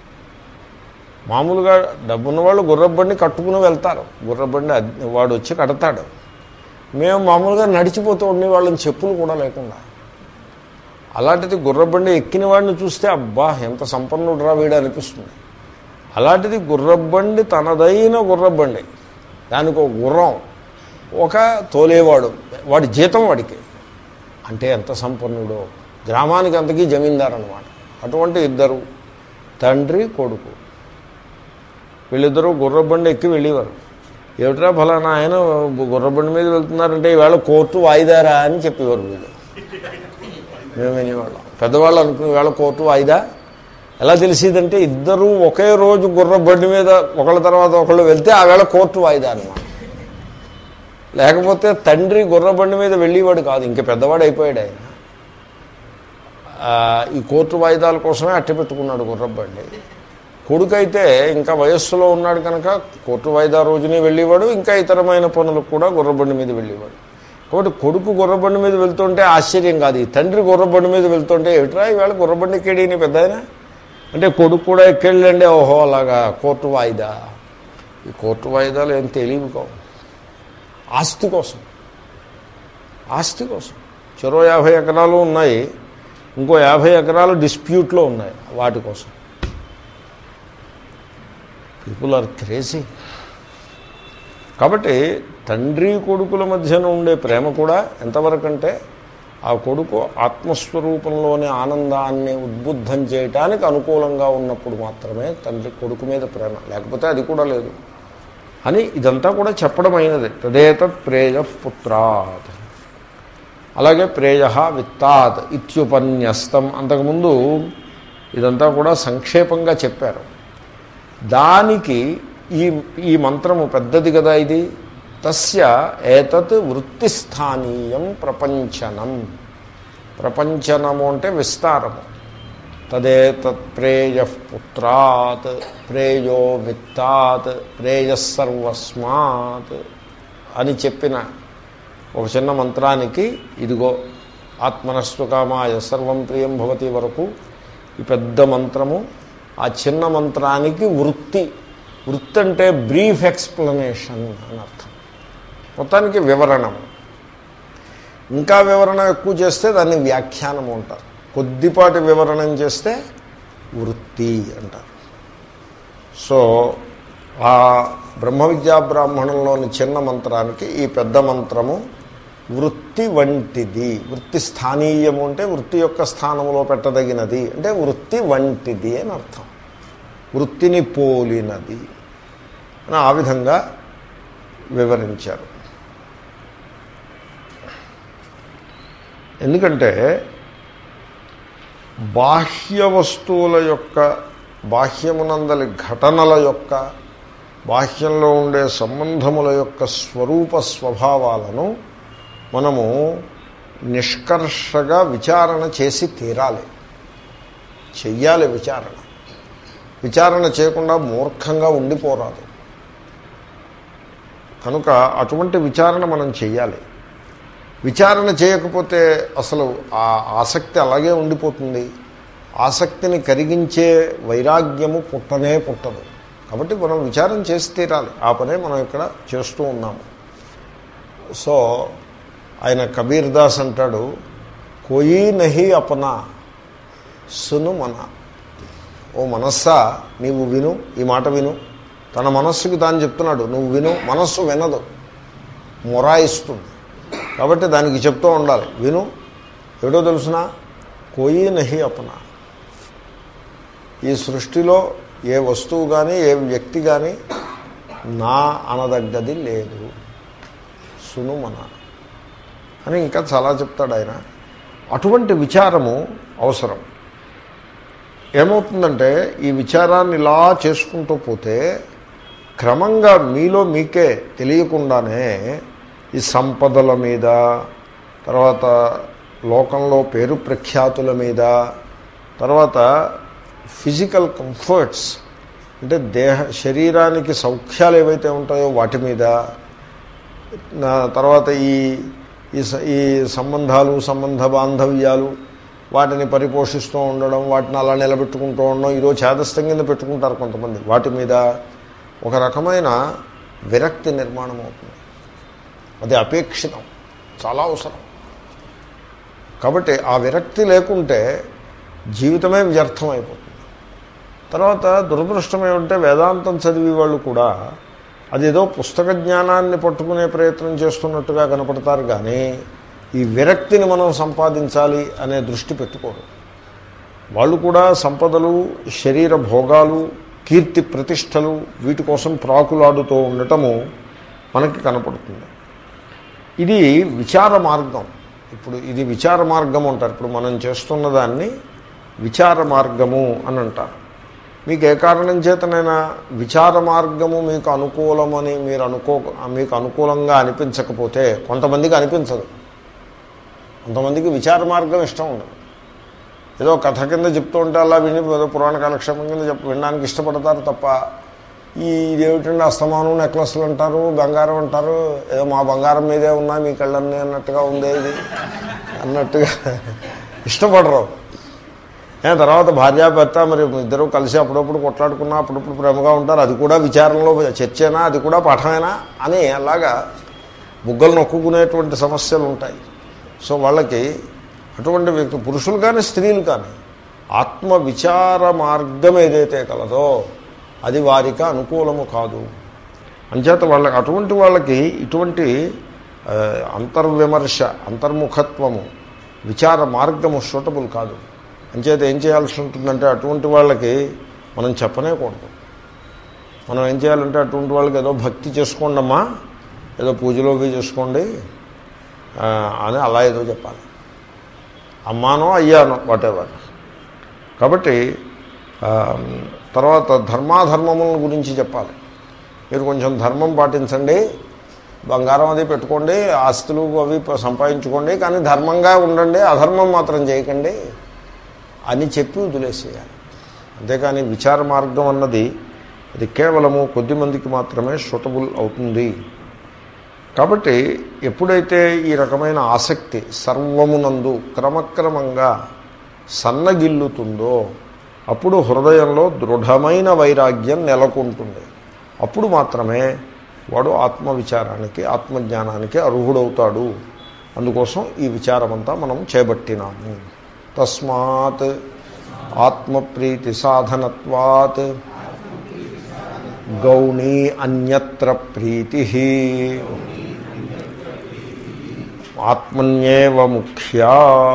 మామూలుగా డబ్బున్న వాళ్ళు గుర్రబండి కట్టుకుని వెళ్తారు గుర్రబండి అద్దె- వాడు వచ్చి కడతాడు మేము మామూలుగా నడిచిపోతూ ఉండేవాళ్ళని చెప్పులు కూడా లేకుండా అలాంటిది గుర్రబండి ఎక్కిన వాడిని చూస్తే అబ్బా ఎంత సంపన్నుడురా వీడు అనిపిస్తుంది అలాంటిది గుర్రబండి తనదైన గుర్రబండి దానికి ఒక గుర్రం ఒక తోలేవాడు వాడి జీతం వాడికి అంటే ఎంత సంపన్నుడో గ్రామానికి అంతకీ జమీందారు అనమాట అటువంటి ఇద్దరు తండ్రి కొడుకు వీళ్ళిద్దరూ గుర్రబండి ఎక్కి వెళ్ళేవారు ఏమిట్రా ఫలానా ఆయన గుర్రబండి మీద వెళ్తున్నారంటే ఈవేళ కోర్టు వాయిదారా అని చెప్పేవారు వీళ్ళు మేము వినేవాళ్ళం పెద్దవాళ్ళు అనుకునే వేళ కోర్టు వాయిదా ఎలా తెలిసిందంటే ఇద్దరూ ఒకే రోజు గుర్ర బండి మీద ఒకళ్ళ తర్వాత ఒకళ్ళు వెళ్తే ఆ వేళ కోర్టు వాయిదా అనమాట లేకపోతే తండ్రి గుర్ర బండి మీద వెళ్ళేవాడు కాదు ఇంక పెద్దవాడు అయిపోయాడు ఆయన ఆ, ఈ కోర్టు వాయిదాల కోసమే అట్టి పెట్టుకున్నాడు గుర్రబండి కొడుకైతే ఇంకా వయస్సులో ఉన్నాడు కనుక కోర్టు వాయిదా రోజునే వెళ్ళేవాడు ఇంకా ఇతరమైన పనులకు కూడా గుర్రబండి మీద వెళ్ళేవాడు కాబట్టి కొడుకు గుర్రబండి మీద వెళ్తుంటే ఆశ్చర్యం కాదు ఈ తండ్రి గుర్రబండి మీద వెళ్తుంటే ఏమిట్రా ఈవేళ గుర్రబండి ఎక్కేడి నీ పెద్ద ఆయన అంటే కొడుకు కూడా ఎక్కెళ్ళండి ఓహో అలాగా కోర్టు వాయిదా ఈ కోర్టు వాయిదాలు ఏం తెలియవు కావు ఆస్తి కోసం ఆస్తి కోసం చెరో యాభై ఎకరాలు ఉన్నాయి ఇంకో యాభై ఎకరాలు డిస్ప్యూట్లో ఉన్నాయి వాటి కోసం పీపుల్ ఆర్ క్రేజీ కాబట్టి తండ్రి కొడుకుల మధ్యన ఉండే ప్రేమ కూడా ఎంతవరకు అంటే ఆ కొడుకు ఆత్మస్వరూపంలోని ఆనందాన్ని ఉద్బుద్ధం చేయటానికి అనుకూలంగా ఉన్నప్పుడు మాత్రమే తండ్రి కొడుకు మీద ప్రేమ లేకపోతే అది కూడా లేదు అని ఇదంతా కూడా చెప్పడం అయినది తదేతత్ ప్రేయ పుత్రాత్ అలాగే ప్రేయ విత్తాత్ ఇత్యుపన్యస్తం అంతకుముందు ఇదంతా కూడా సంక్షేపంగా చెప్పారు దానికి ఈ ఈ మంత్రము పెద్దది కదా ఇది తస్య ఏతత్ వృత్తిస్థానీయం ప్రపంచనం ప్రపంచనము అంటే విస్తారము తదేతత్ ప్రేయ పుత్రాత్ ప్రేయో విత్తాత్ ప్రేయ సర్వస్మాత్ అని చెప్పిన ఒక చిన్న మంత్రానికి ఇదిగో ఆత్మనస్సు కామాయ సర్వం ప్రియం భవతి వరకు ఈ పెద్ద మంత్రము ఆ చిన్న మంత్రానికి వృత్తి వృత్తి అంటే బ్రీఫ్ ఎక్స్ప్లెనేషన్ అని అర్థం మొత్తానికి వివరణము ఇంకా వివరణ ఎక్కువ చేస్తే దాన్ని వ్యాఖ్యానము అంటారు కొద్దిపాటి వివరణం చేస్తే వృత్తి అంటారు సో ఆ బ్రహ్మ విద్యా బ్రాహ్మణంలోని చిన్న మంత్రానికి ఈ పెద్ద మంత్రము వృత్తి వంటిది వృత్తి స్థానీయము అంటే వృత్తి యొక్క స్థానంలో పెట్టదగినది అంటే వృత్తి వంటిది అని అర్థం వృత్తిని పోలినది అని ఆ విధంగా వివరించారు ఎందుకంటే బాహ్య వస్తువుల యొక్క బాహ్యమునందలి ఘటనల యొక్క బాహ్యంలో ఉండే సంబంధముల యొక్క స్వరూప స్వభావాలను మనము నిష్కర్షగా విచారణ చేసి తీరాలి చెయ్యాలి విచారణ విచారణ చేయకుండా మూర్ఖంగా ఉండిపోరాదు కనుక అటువంటి విచారణ మనం చెయ్యాలి విచారణ చేయకపోతే అసలు ఆ ఆసక్తి అలాగే ఉండిపోతుంది ఆసక్తిని కరిగించే వైరాగ్యము పుట్టనే పుట్టదు కాబట్టి మనం విచారం చేసి తీరాలి ఆ పనే మనం ఇక్కడ చేస్తూ ఉన్నాము సో ఆయన కబీర్ దాస్ అంటాడు కోయి నహి అపనా సును మన ఓ మనస్సా నీవు విను ఈ మాట విను తన మనస్సుకి తాను చెప్తున్నాడు నువ్వు విను మనస్సు వినదు మొరాయిస్తుంది కాబట్టి దానికి చెప్తూ ఉండాలి విను ఏడో తెలుసిన కోయి నహి అపనా ఈ సృష్టిలో ఏ వస్తువు కానీ ఏ వ్యక్తి కానీ నా అనదగ్గది లేదు సునుమన అని ఇంకా చాలా చెప్తాడు ఆయన అటువంటి విచారము అవసరం ఏమవుతుందంటే ఈ విచారాన్ని ఇలా చేసుకుంటూ పోతే క్రమంగా మీలో మీకే తెలియకుండానే ఈ సంపదల మీద తర్వాత లోకంలో పేరు ప్రఖ్యాతుల మీద తర్వాత ఫిజికల్ కంఫర్ట్స్ అంటే దేహ శరీరానికి సౌఖ్యాలు ఏవైతే ఉంటాయో వాటి మీద నా తర్వాత ఈ ఈ స- ఈ సంబంధాలు సంబంధ బాంధవ్యాలు వాటిని పరిపోషిస్తూ ఉండడం వాటిని అలా నిలబెట్టుకుంటూ ఉండడం ఈరోజు చేదస్థం కింద పెట్టుకుంటారు కొంతమంది వాటి మీద ఒక రకమైన విరక్తి నిర్మాణం అవుతుంది అది అపేక్షితం చాలా అవసరం కాబట్టి ఆ విరక్తి లేకుంటే జీవితమే వ్యర్థం అయిపోతుంది తర్వాత దురదృష్టం ఏమంటే వేదాంతం చదివే వాళ్ళు కూడా అదేదో పుస్తక జ్ఞానాన్ని పట్టుకునే ప్రయత్నం చేస్తున్నట్టుగా కనపడతారు కానీ ఈ విరక్తిని మనం సంపాదించాలి అనే దృష్టి పెట్టుకోరు వాళ్ళు కూడా సంపదలు శరీర భోగాలు కీర్తి ప్రతిష్టలు వీటి కోసం ప్రాకులాడుతూ ఉండటము మనకి కనపడుతుంది ఇది విచార మార్గం ఇప్పుడు ఇది విచార మార్గం అంటారు ఇప్పుడు మనం చేస్తున్న దాన్ని విచార మార్గము అని అంటారు మీకు ఏ కారణం చేతనైనా విచార మార్గము మీకు అనుకూలమని మీరు అనుకో మీకు అనుకూలంగా అనిపించకపోతే కొంతమందికి అనిపించదు కొంతమందికి విచార మార్గం ఇష్టం ఉండదు ఏదో కథ కింద చెప్తూ ఉంటే అలా విని ఏదో పురాణ కాలక్షేపం కింద చెప్ప వినడానికి ఇష్టపడతారు తప్ప ఈ ఇదేమిటండి అస్తమానం నెక్లెస్లు అంటారు బంగారం అంటారు ఏదో మా బంగారం మీదే ఉన్నా మీ కళ్ళన్నీ అన్నట్టుగా ఉంది ఇది అన్నట్టుగా ఇష్టపడరు ఏ తర్వాత భార్యాభర్త మరి ఇద్దరు కలిసి అప్పుడప్పుడు కొట్లాడుకున్నా అప్పుడప్పుడు ప్రేమగా ఉంటారు అది కూడా విచారంలో చర్చేనా అది కూడా పాఠమేనా అని అలాగా బుగ్గలు నొక్కుకునేటువంటి సమస్యలు ఉంటాయి సో వాళ్ళకి అటువంటి వ్యక్తి పురుషులు కానీ స్త్రీలు కానీ ఆత్మ విచార మార్గం ఏదైతే కలదో అది వారికి అనుకూలము కాదు అంచేత వాళ్ళకి అటువంటి వాళ్ళకి ఇటువంటి ఆ, అంతర్విమర్శ అంతర్ముఖత్వము విచార మార్గము సూటబుల్ కాదు అంచేత ఏం చేయాల్సి ఉంటుందంటే అటువంటి వాళ్ళకి మనం చెప్పనేకూడదు మనం ఏం చేయాలంటే అటువంటి వాళ్ళకి ఏదో భక్తి చేసుకోండమ్మా ఏదో పూజలో అవి చేసుకోండి ఆ, అని అలా ఏదో చెప్పాలి అమ్మానో అయ్యానో వాటెవర్ కాబట్టి ఆ, తర్వాత ధర్మాధర్మముల గురించి చెప్పాలి మీరు కొంచెం ధర్మం పాటించండి బంగారం అది పెట్టుకోండి ఆస్తులు అవి సంపాదించుకోండి కానీ ధర్మంగా ఉండండి అధర్మం మాత్రం చేయకండి అని చెప్పి వదిలేసేయాలి అంతేకాని విచార మార్గం అన్నది అది కేవలము కొద్దిమందికి మాత్రమే సూటబుల్ అవుతుంది కాబట్టి ఎప్పుడైతే ఈ రకమైన ఆసక్తి సర్వమునందు క్రమక్రమంగా సన్నగిల్లుతుందో అప్పుడు హృదయంలో దృఢమైన వైరాగ్యం నెలకొంటుంది అప్పుడు మాత్రమే వాడు ఆత్మవిచారానికి ఆత్మజ్ఞానానికి అర్హుడవుతాడు అందుకోసం ఈ విచారమంతా మనం చేపట్టినాము తస్మాత్ ఆత్మప్రీతి సాధనత్వాత్ గౌణీ అన్యత్ర ప్రీతి ఆత్మన్యేవ ముఖ్యా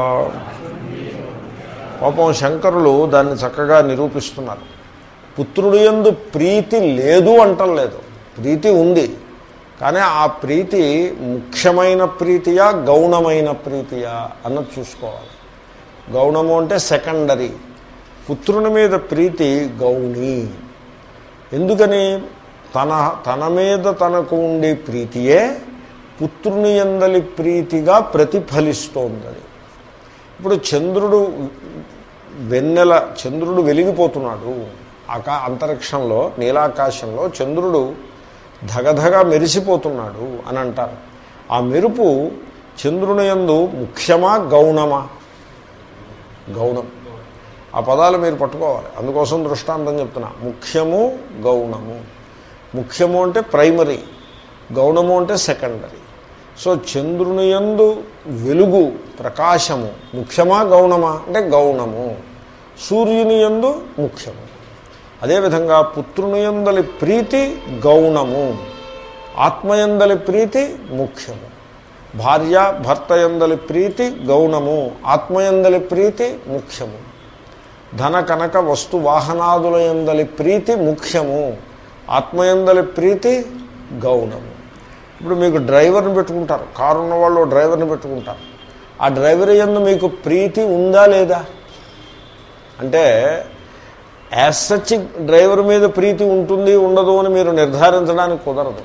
పాపం శంకరులు దాన్ని చక్కగా నిరూపిస్తున్నారు పుత్రుడు యందు ప్రీతి లేదు అంటలేదు ప్రీతి ఉంది కానీ ఆ ప్రీతి ముఖ్యమైన ప్రీతియా గౌణమైన ప్రీతియా అన్నది చూసుకోవాలి గౌణము అంటే సెకండరీ పుత్రుని మీద ప్రీతి గౌణి ఎందుకని తన తన మీద తనకు ఉండే ప్రీతియే పుత్రుని ఎందలి ప్రీతిగా ప్రతిఫలిస్తోందని ఇప్పుడు చంద్రుడు వెన్నెల చంద్రుడు వెలిగిపోతున్నాడు ఆకా అంతరిక్షంలో నీలాకాశంలో చంద్రుడు ధగధగ మెరిసిపోతున్నాడు అని అంటారు ఆ మెరుపు చంద్రుని యందు ముఖ్యమా గౌణమా గౌణం ఆ పదాలు మీరు పట్టుకోవాలి అందుకోసం దృష్టాంతం చెప్తున్నా ముఖ్యము గౌణము ముఖ్యము అంటే ప్రైమరీ గౌణము అంటే సెకండరీ సో చంద్రుని యందు వెలుగు ప్రకాశము ముఖ్యమా గౌణమా అంటే గౌణము సూర్యుని యందు ముఖ్యము అదేవిధంగా పుత్రుని యందలి ప్రీతి గౌణము ఆత్మయందలి ప్రీతి ముఖ్యము భార్య భర్త యందలి ప్రీతి గౌణము ఆత్మయందలి ప్రీతి ముఖ్యము ధన కనక వస్తు వాహనాదుల యందలి ప్రీతి ముఖ్యము ఆత్మయందలి ప్రీతి గౌణము ఇప్పుడు మీకు డ్రైవర్ని పెట్టుకుంటారు కారు ఉన్న వాళ్ళు డ్రైవర్ని పెట్టుకుంటారు ఆ డ్రైవర్ యందు మీకు ప్రీతి ఉందా లేదా అంటే యాజ్ సచ్ డ్రైవర్ మీద ప్రీతి ఉంటుంది ఉండదు అని మీరు నిర్ధారించడానికి కుదరదు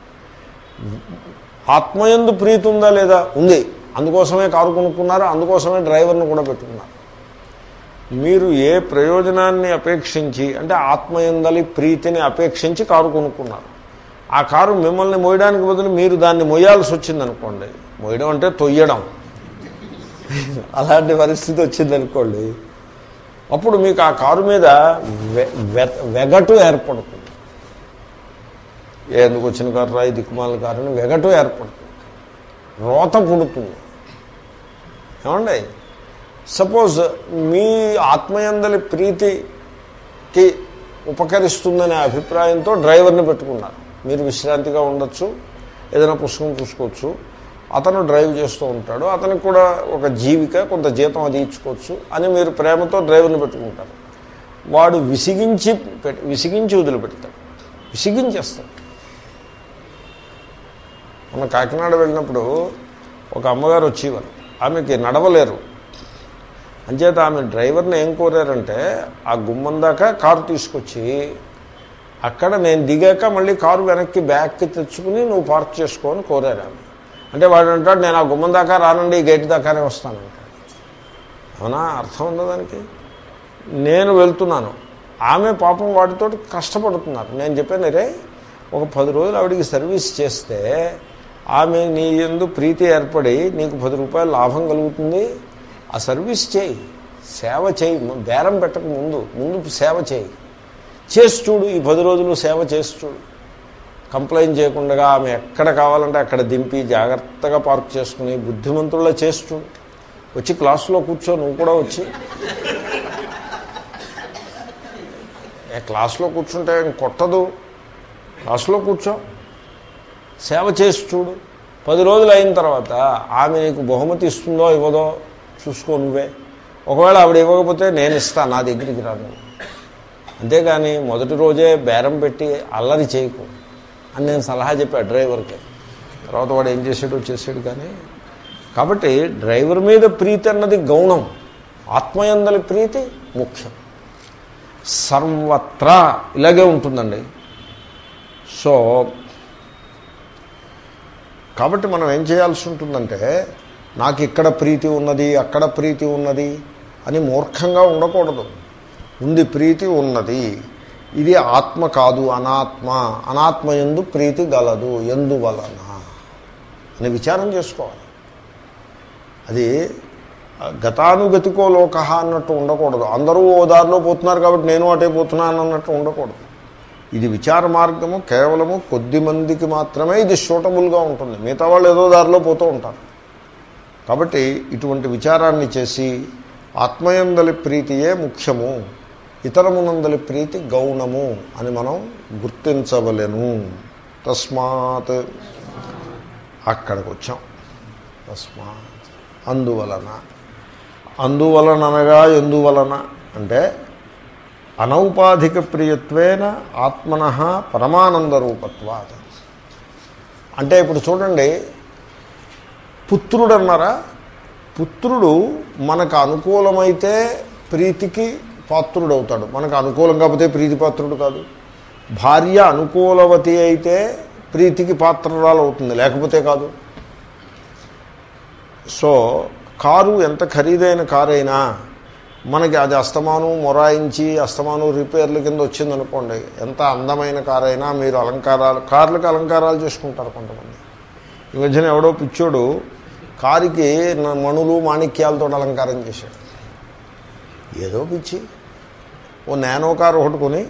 ఆత్మయందు ప్రీతి ఉందా లేదా ఉంది అందుకోసమే కారు కొనుక్కున్నారు అందుకోసమే డ్రైవర్ని కూడా పెట్టుకున్నారు మీరు ఏ ప్రయోజనాన్ని అపేక్షించి అంటే ఆత్మయందలి ప్రీతిని అపేక్షించి కారు కొనుక్కున్నారు ఆ కారు మిమ్మల్ని మోయడానికి బదులు మీరు దాన్ని మొయ్యాల్సి వచ్చిందనుకోండి మోయడం అంటే తొయ్యడం అలాంటి పరిస్థితి వచ్చిందనుకోండి అప్పుడు మీకు ఆ కారు మీద వె- వె- వెగటు ఏర్పడుతుంది ఎందుకు వచ్చిన కారు రాయి దిక్కుమాల కారు అని వెగటు ఏర్పడుతుంది రోత పుడుతుంది ఏమండి సపోజ్ మీ ఆత్మయందలి ప్రీతికి ఉపకరిస్తుందనే అభిప్రాయంతో డ్రైవర్ని పెట్టుకున్నారు మీరు విశ్రాంతిగా ఉండొచ్చు ఏదైనా పుస్తకం చూసుకోవచ్చు అతను డ్రైవ్ చేస్తూ ఉంటాడు అతనికి కూడా ఒక జీవిక కొంత జీతం అది ఇచ్చుకోవచ్చు అని మీరు ప్రేమతో డ్రైవర్ని పెట్టుకుంటారు వాడు విసిగించి పెట్- విసిగించి వదిలిపెడతాడు విసిగించేస్తాడు మన కాకినాడ వెళ్ళినప్పుడు ఒక అమ్మగారు వచ్చేవారు ఆమెకి నడవలేరు అంచేత ఆమె డ్రైవర్ని ఏం కోరారంటే ఆ గుమ్మం దాకా కారు తీసుకొచ్చి అక్కడ నేను దిగాక మళ్ళీ కారు వెనక్కి బ్యాక్కి తెచ్చుకుని నువ్వు పార్క్ చేసుకోని కోరారు ఆమె అంటే వాడు అంటాడు నేను ఆ గుమ్మం దాకా రానండి ఈ గేట్ దాకానే వస్తానంటాడు అవునా అర్థం ఉందా దానికి నేను వెళ్తున్నాను ఆమె పాపం వాటితో కష్టపడుతున్నారు నేను చెప్పాను రే ఒక పది రోజులు ఆవిడికి సర్వీస్ చేస్తే ఆమె నీ ఎందు ప్రీతి ఏర్పడి నీకు పది రూపాయలు లాభం కలుగుతుంది ఆ సర్వీస్ చేయి సేవ చేయి బేరం పెట్టక ముందు ముందు సేవ చేయి చేసి చూడు ఈ పది రోజులు సేవ చేసి చూడు కంప్లైంట్ చేయకుండా ఆమె ఎక్కడ కావాలంటే అక్కడ దింపి జాగ్రత్తగా పార్క్ చేసుకుని బుద్ధిమంతుల్లో చేసి చూడు వచ్చి క్లాసులో కూర్చో నువ్వు కూడా వచ్చి ఏ క్లాసులో కూర్చుంటే ఏం కొట్టదు క్లాసులో కూర్చో సేవ చేసి చూడు పది రోజులు అయిన తర్వాత ఆమె నీకు బహుమతి ఇస్తుందో ఇవ్వదో చూసుకో నువ్వే ఒకవేళ ఆవిడ ఇవ్వకపోతే నేను ఇస్తాను నా దగ్గరికి రాను అంతేగాని మొదటి రోజే బేరం పెట్టి అల్లరి చేయకు అని నేను సలహా చెప్పా డ్రైవర్కి తర్వాత వాడు ఏం చేసాడో చేసాడు కానీ కాబట్టి డ్రైవర్ మీద ప్రీతి అన్నది గౌణం ఆత్మయందలి ప్రీతి ముఖ్యం సర్వత్రా ఇలాగే ఉంటుందండి సో కాబట్టి మనం ఏం చేయాల్సి ఉంటుందంటే నాకు ఇక్కడ ప్రీతి ఉన్నది అక్కడ ప్రీతి ఉన్నది అని మూర్ఖంగా ఉండకూడదు ఉంది ప్రీతి ఉన్నది ఇది ఆత్మ కాదు అనాత్మ అనాత్మ ఎందు ప్రీతి గలదు ఎందువలన అని విచారం చేసుకోవాలి అది గతానుగతికో లోక అన్నట్టు ఉండకూడదు అందరూ ఓ దారిలో పోతున్నారు కాబట్టి నేను అటే పోతున్నాను అన్నట్టు ఉండకూడదు ఇది విచార మార్గము కేవలము కొద్ది మందికి మాత్రమే ఇది సూటబుల్గా ఉంటుంది మిగతా వాళ్ళు ఏదో దారిలో పోతూ ఉంటారు కాబట్టి ఇటువంటి విచారాన్ని చేసి ఆత్మయందలి ప్రీతియే ముఖ్యము ఇతరమునందలి ప్రీతి గౌణము అని మనం గుర్తించవలెను తస్మాత్ అక్కడికి వచ్చాం తస్మాత్ అందువలన అందువలన అనగా ఎందువలన అంటే అనౌపాధిక ప్రియత్వేన ఆత్మన పరమానంద రూపత్వాత్ అంటే ఇప్పుడు చూడండి పుత్రుడు అన్నారా పుత్రుడు మనకు అనుకూలమైతే ప్రీతికి పాత్రుడు అవుతాడు మనకు అనుకూలం కాకపోతే ప్రీతి పాత్రుడు కాదు భార్య అనుకూలవతి అయితే ప్రీతికి పాత్రరాలు అవుతుంది లేకపోతే కాదు సో కారు ఎంత ఖరీదైన కారు అయినా మనకి అది అస్తమానం మొరాయించి అస్తమానం రిపేర్ల కింద వచ్చిందనుకోండి ఎంత అందమైన కారు అయినా మీరు అలంకారాలు కార్లకు అలంకారాలు చేసుకుంటారు కొంతమంది ఈ మధ్యన ఎవడో పిచ్చోడు కారుకి న- మణులు మాణిక్యాలతో అలంకారం చేశాడు ఏదో పిచ్చి ఓ నానో కారు ఒకటి కొని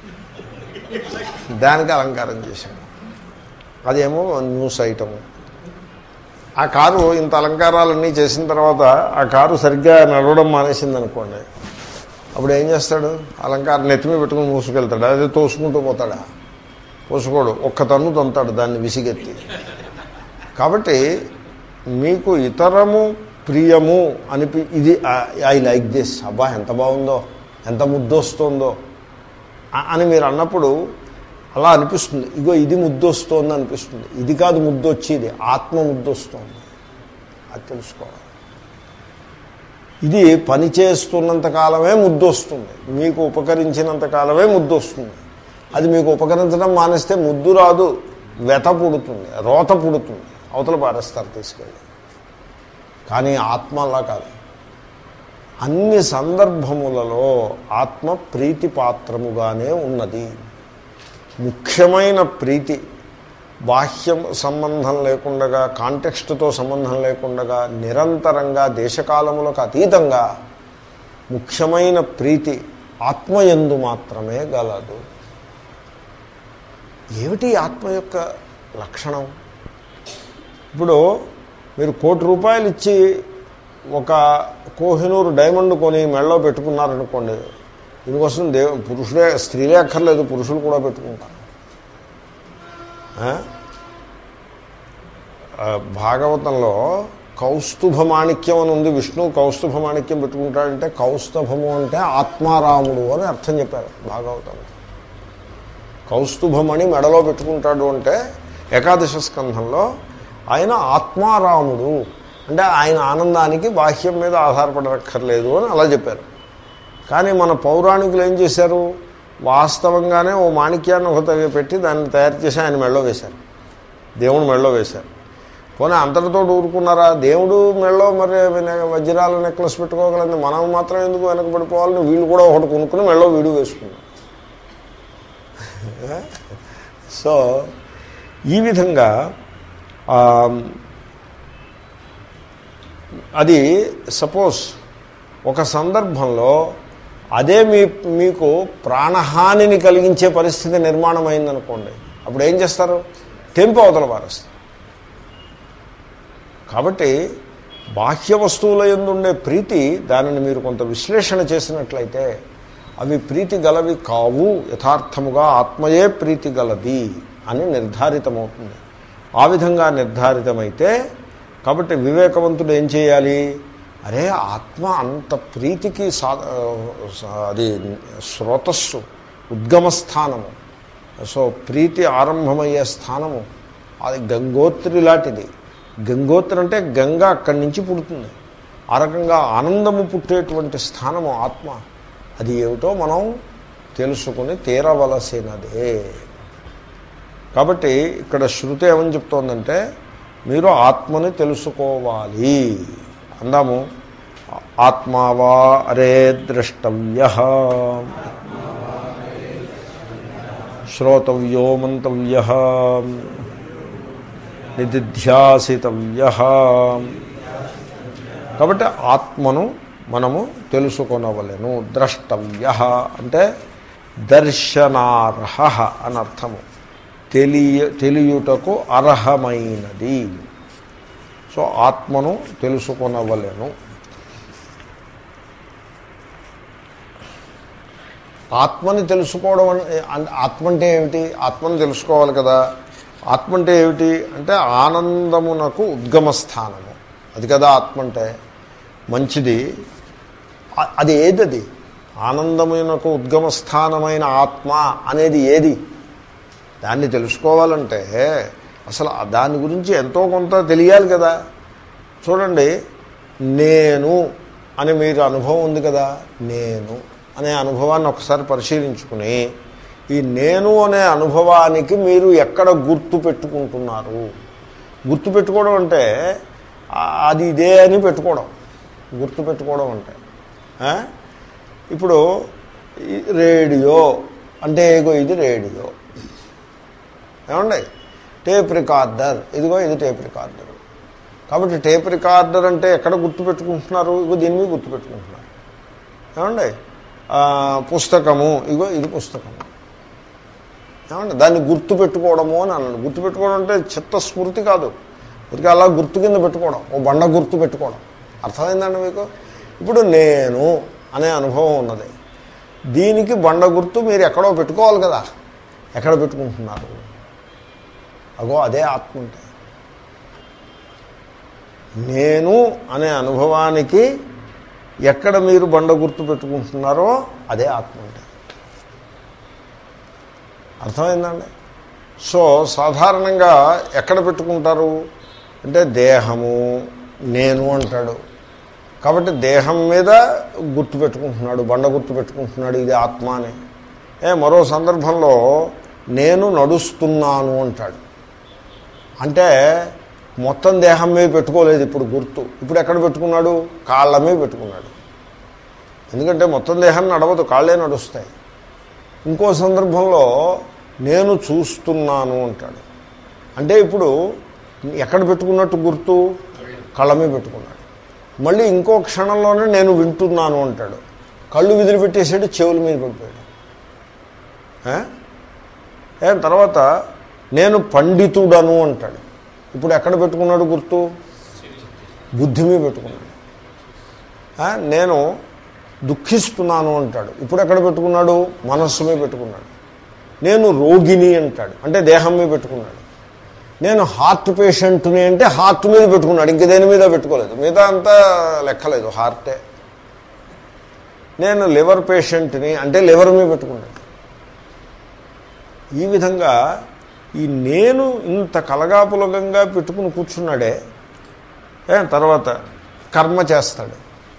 దానికి అలంకారం చేశాడు అదేమో న్యూస్ ఐటము ఆ కారు ఇంత అలంకారాలన్నీ చేసిన తర్వాత ఆ కారు సరిగ్గా నడవడం మానేసింది అనుకోండి అప్పుడు ఏం చేస్తాడు అలంకారం నెత్తిమీ పెట్టుకుని మూసుకెళ్తాడు అదే తోసుకుంటూ పోతాడా పోసుకోడు ఒక్క తన్ను తొంతాడు దాన్ని విసిగెత్తి కాబట్టి మీకు ఇతరము ప్రియము అనిపి ఇది ఐ లైక్ దిస్ అబ్బా ఎంత బాగుందో ఎంత ముద్దొస్తుందో అ- అని మీరు అన్నప్పుడు అలా అనిపిస్తుంది ఇగో ఇది ముద్దొస్తోంది అనిపిస్తుంది ఇది కాదు ముద్దొచ్చేది ఆత్మ ముద్దొస్తోంది అది తెలుసుకోవాలి ఇది పని చేస్తున్నంత కాలమే ముద్దొస్తుంది మీకు ఉపకరించినంత కాలమే ముద్దొస్తుంది అది మీకు ఉపకరించడం మానేస్తే ముద్దు రాదు వెత పుడుతుంది రోత పుడుతుంది అవతల పారేస్తారు తీసుకెళ్ళి కానీ ఆత్మ అలా కాదు అన్ని సందర్భములలో ఆత్మ ప్రీతి పాత్రముగానే ఉన్నది ముఖ్యమైన ప్రీతి బాహ్యం సంబంధం లేకుండా కాంటెక్స్ట్తో సంబంధం లేకుండా నిరంతరంగా దేశకాలములకు అతీతంగా ముఖ్యమైన ప్రీతి ఆత్మయందు మాత్రమే గలదు ఏమిటి ఆత్మ యొక్క లక్షణం ఇప్పుడు మీరు కోటి రూపాయలు ఇచ్చి ఒక కోహినూరు డైమండ్ కొని మెళ్ళలో పెట్టుకున్నారనుకోండి దీనికోసం దేవ పురుషులే స్త్రీలే అక్కర్లేదు పురుషులు కూడా పెట్టుకుంటారు ఆ? ఆ, భాగవతంలో కౌస్తుభ మాణిక్యం అని ఉంది విష్ణు కౌస్తుభ మాణిక్యం పెట్టుకుంటాడంటే కౌస్తుభము అంటే ఆత్మారాముడు అని అర్థం చెప్పారు భాగవతంలో కౌస్తుభమణి మెడలో పెట్టుకుంటాడు అంటే ఏకాదశ స్కంధంలో ఆయన ఆత్మారాముడు అంటే ఆయన ఆనందానికి బాహ్యం మీద ఆధారపడక్కర్లేదు అని అలా చెప్పారు కానీ మన పౌరాణికులు ఏం చేశారు వాస్తవంగానే ఓ మాణిక్యాన్ని ఒక దగ్గర పెట్టి దాన్ని తయారు చేసి ఆయన మెళ్ళో వేశారు దేవుడు మెళ్ళో వేశారు పోనీ అంతటితో ఊరుకున్నారా దేవుడు మెళ్ళో మరి విన- వజ్రాల నెక్లెస్ పెట్టుకోగలండి మనం మాత్రం ఎందుకు వెనకబడిపోవాలని వీళ్ళు కూడా ఒకటి కొనుక్కుని మెళ్ళో వీడు వేసుకున్నారు సో ఈ విధంగా ఆ, అది సపోజ్ ఒక సందర్భంలో అదే మీ మీకు ప్రాణహానిని కలిగించే పరిస్థితి నిర్మాణం అయిందనుకోండి అప్పుడు ఏం చేస్తారు తెంపు అవతల పారేస్తారు కాబట్టి బాహ్య వస్తువుల ఎందుండే ప్రీతి దానిని మీరు కొంత విశ్లేషణ చేసినట్లయితే అవి ప్రీతి గలవి కావు యథార్థముగా ఆత్మయే ప్రీతి గలది అని నిర్ధారితమవుతుంది ఆ విధంగా నిర్ధారితమైతే కాబట్టి వివేకవంతుడు ఏం చేయాలి అరే ఆత్మ అంత ప్రీతికి సా అది స్రోతస్సు ఉద్గమ స్థానము సో ప్రీతి ఆరంభమయ్యే స్థానము అది గంగోత్రి లాంటిది గంగోత్రి అంటే గంగ అక్కడి నుంచి పుడుతుంది ఆ రకంగా ఆనందము పుట్టేటువంటి స్థానము ఆత్మ అది ఏమిటో మనం తెలుసుకుని తీరవలసినదే కాబట్టి ఇక్కడ శృతి ఏమని చెప్తోందంటే మీరు ఆత్మని తెలుసుకోవాలి అందాము ఆత్మావా అరే ద్రష్టవ్య శ్రోతవ్యో మంతవ్య నిధిధ్యాసితవ్య కాబట్టి ఆత్మను మనము తెలుసుకొనవలెను ద్రష్టవ్య అంటే దర్శనార్హ అని అర్థము తెలియ తెలియుటకు అర్హమైనది సో ఆత్మను తెలుసుకొనవలెను ఆత్మని తెలుసుకోవడం అనే- అన్- ఆత్మ అంటే ఏమిటి ఆత్మను తెలుసుకోవాలి కదా ఆత్మ అంటే ఏమిటి అంటే ఆనందమునకు ఉద్గమ స్థానము అది కదా ఆత్మ అంటే మంచిది అ- అది ఏది అది ఆనందమునకు ఉద్గమ స్థానమైన ఆత్మ అనేది ఏది దాన్ని తెలుసుకోవాలంటే అసలు ఆ దాని గురించి ఎంతో కొంత తెలియాలి కదా చూడండి నేను అని మీరు అనుభవం ఉంది కదా నేను అనే అనుభవాన్ని ఒకసారి పరిశీలించుకుని ఈ నేను అనే అనుభవానికి మీరు ఎక్కడ గుర్తు పెట్టుకుంటున్నారు గుర్తు పెట్టుకోవడం అంటే ఆ- అది ఇదే అని పెట్టుకోవడం గుర్తు పెట్టుకోవడం అంటే ఆ? ఇప్పుడు ఈ రేడియో అంటే ఇగో ఇది రేడియో ఏమండి టేప్ రికార్డర్ ఇదిగో ఇది టేప్ రికార్డర్ కాబట్టి టేప్ రికార్డర్ అంటే ఎక్కడ గుర్తు పెట్టుకుంటున్నారు ఇగో దీని మీద గుర్తు పెట్టుకుంటున్నారు ఏమండి ఆ, పుస్తకము ఇగో ఇది పుస్తకము ఏమండి దాన్ని గుర్తు పెట్టుకోవడము అని అన్నాడు గుర్తు పెట్టుకోవడం అంటే చిత్తస్మృతి కాదు ఉరికి అలా గుర్తు కింద పెట్టుకోవడం ఓ బండ గుర్తు పెట్టుకోవడం అర్థమైందండి మీకు ఇప్పుడు నేను అనే అనుభవం ఉన్నది దీనికి బండ గుర్తు మీరు ఎక్కడో పెట్టుకోవాలి కదా ఎక్కడ పెట్టుకుంటున్నారు అగో అదే ఆత్మ అంటే నేను అనే అనుభవానికి ఎక్కడ మీరు బండ గుర్తు పెట్టుకుంటున్నారో అదే ఆత్మ అంటే అర్థమైందండి సో సాధారణంగా ఎక్కడ పెట్టుకుంటారు అంటే దేహము నేను అంటాడు కాబట్టి దేహం మీద గుర్తు పెట్టుకుంటున్నాడు బండ గుర్తు పెట్టుకుంటున్నాడు ఇది ఆత్మ అని ఏ మరో సందర్భంలో నేను నడుస్తున్నాను అంటాడు అంటే మొత్తం దేహం మీద పెట్టుకోలేదు ఇప్పుడు గుర్తు ఇప్పుడు ఎక్కడ పెట్టుకున్నాడు కాళ్ళ మీద పెట్టుకున్నాడు ఎందుకంటే మొత్తం దేహం నడవదు కాళ్ళే నడుస్తాయి ఇంకో సందర్భంలో నేను చూస్తున్నాను అంటాడు అంటే ఇప్పుడు ఎక్కడ పెట్టుకున్నట్టు గుర్తు కళ్ళ మీద పెట్టుకున్నాడు మళ్ళీ ఇంకో క్షణంలోనే నేను వింటున్నాను అంటాడు కళ్ళు విదిలి పెట్టేసాడు చెవుల మీద పడిపోయాడు ఏ? ఏ తర్వాత నేను పండితుడను అంటాడు ఇప్పుడు ఎక్కడ పెట్టుకున్నాడు గుర్తు బుద్ధి మీద పెట్టుకున్నాడు ఆ, నేను దుఃఖిస్తున్నాను అంటాడు ఇప్పుడు ఎక్కడ పెట్టుకున్నాడు మనస్సు మీద పెట్టుకున్నాడు నేను రోగిని అంటాడు అంటే దేహం మీద పెట్టుకున్నాడు నేను హార్ట్ పేషెంట్ని అంటే హార్ట్ మీద పెట్టుకున్నాడు ఇంక దేని మీద పెట్టుకోలేదు మిగతా అంతా లెక్కలేదు హార్టే నేను లివర్ పేషెంట్ని అంటే లివర్ మీద పెట్టుకున్నాడు ఈ విధంగా ఈ నేను ఇంత కలగాపులగంగా పెట్టుకుని కూర్చున్నాడే ఏ, తర్వాత కర్మ చేస్తాడు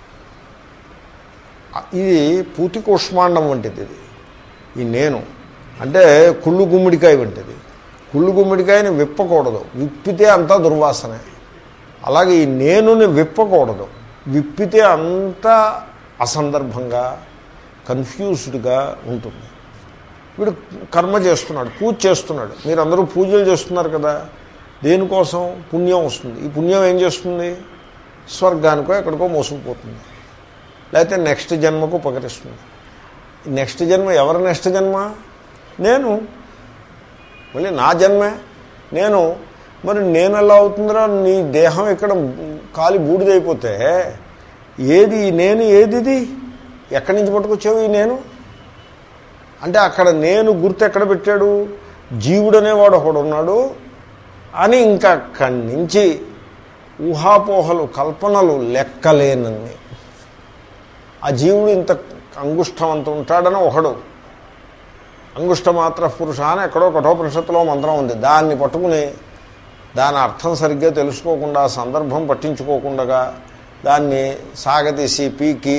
ఇది పూతి కూష్మాండం వంటిది ఇది ఈ నేను అంటే కుళ్ళు గుమ్మిడికాయ వంటిది కుళ్ళు గుమ్మిడికాయని విప్పకూడదు విప్పితే అంతా దుర్వాసనే అలాగే ఈ నేనుని విప్పకూడదు విప్పితే అంతా అసందర్భంగా కన్ఫ్యూజ్డ్గా ఉంటుంది వీడు కర్మ చేస్తున్నాడు పూజ చేస్తున్నాడు మీరు అందరూ పూజలు చేస్తున్నారు కదా దేనికోసం పుణ్యం వస్తుంది ఈ పుణ్యం ఏం చేస్తుంది స్వర్గానికో ఎక్కడికో మోసుకుపోతుంది లేకపోతే నెక్స్ట్ జన్మకు ఉపకరిస్తుంది ఈ నెక్స్ట్ జన్మ ఎవరి నెక్స్ట్ జన్మ నేను మళ్ళీ నా జన్మే నేను మరి నేను ఎలా అవుతుందిరా నీ దేహం ఇక్కడ కాలి బూడిదైపోతే ఏది ఈ నేను ఏది ఇది ఎక్కడి నుంచి పట్టుకొచ్చావు ఈ నేను అంటే అక్కడ నేను గుర్తు ఎక్కడ పెట్టాడు జీవుడు అనేవాడు ఒకడు ఉన్నాడు అని ఇంకా అక్కడి నుంచి ఊహాపోహలు కల్పనలు లెక్కలేనన్ని ఆ జీవుడు ఇంత అంగుష్టం అంత ఉంటాడని ఒకడు అంగుష్ట మాత్ర పురుష అని ఎక్కడో కఠోపనిషత్తులో మంత్రం ఉంది దాన్ని పట్టుకుని దాని అర్థం సరిగ్గా తెలుసుకోకుండా సందర్భం పట్టించుకోకుండా దాన్ని సాగతీసి పీకి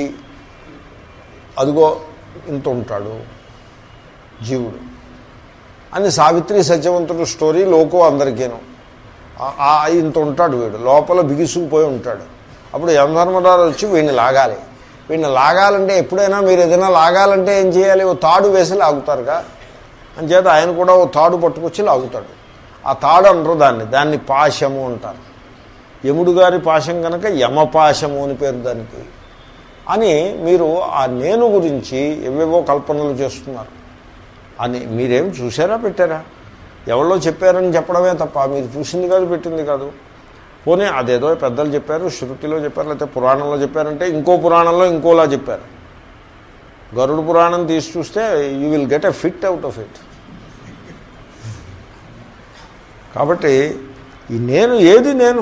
అదిగో ఇంత ఉంటాడు జీవుడు అని సావిత్రి సత్యవంతుడు స్టోరీ లోకో అందరికీను ఆ- ఆ ఇంత ఉంటాడు వీడు లోపల బిగుసుకుపోయి ఉంటాడు అప్పుడు యమధర్మరాజు వచ్చి వీడిని లాగాలి వీడిని లాగాలంటే ఎప్పుడైనా మీరు ఏదైనా లాగాలంటే ఏం చేయాలి ఓ తాడు వేసి లాగుతారుగా అంచేత ఆయన కూడా ఓ తాడు పట్టుకొచ్చి లాగుతాడు ఆ తాడు అంటారు దాన్ని దాన్ని పాశము అంటారు యముడు గారి పాశం కనుక యమపాశము అని పేరు దానికి అని మీరు ఆ నేను గురించి ఏవేవో కల్పనలు చేస్తున్నారు అని మీరేం చూసారా పెట్టారా ఎవరో చెప్పారని చెప్పడమే తప్ప మీరు చూసింది కాదు పెట్టింది కాదు పోనీ అదేదో పెద్దలు చెప్పారు శృతిలో చెప్పారు లేకపోతే పురాణంలో చెప్పారంటే ఇంకో పురాణంలో ఇంకోలా చెప్పారు గరుడు పురాణం తీసి చూస్తే you will get a fit out of it కాబట్టి ఈ నేను ఏది నేను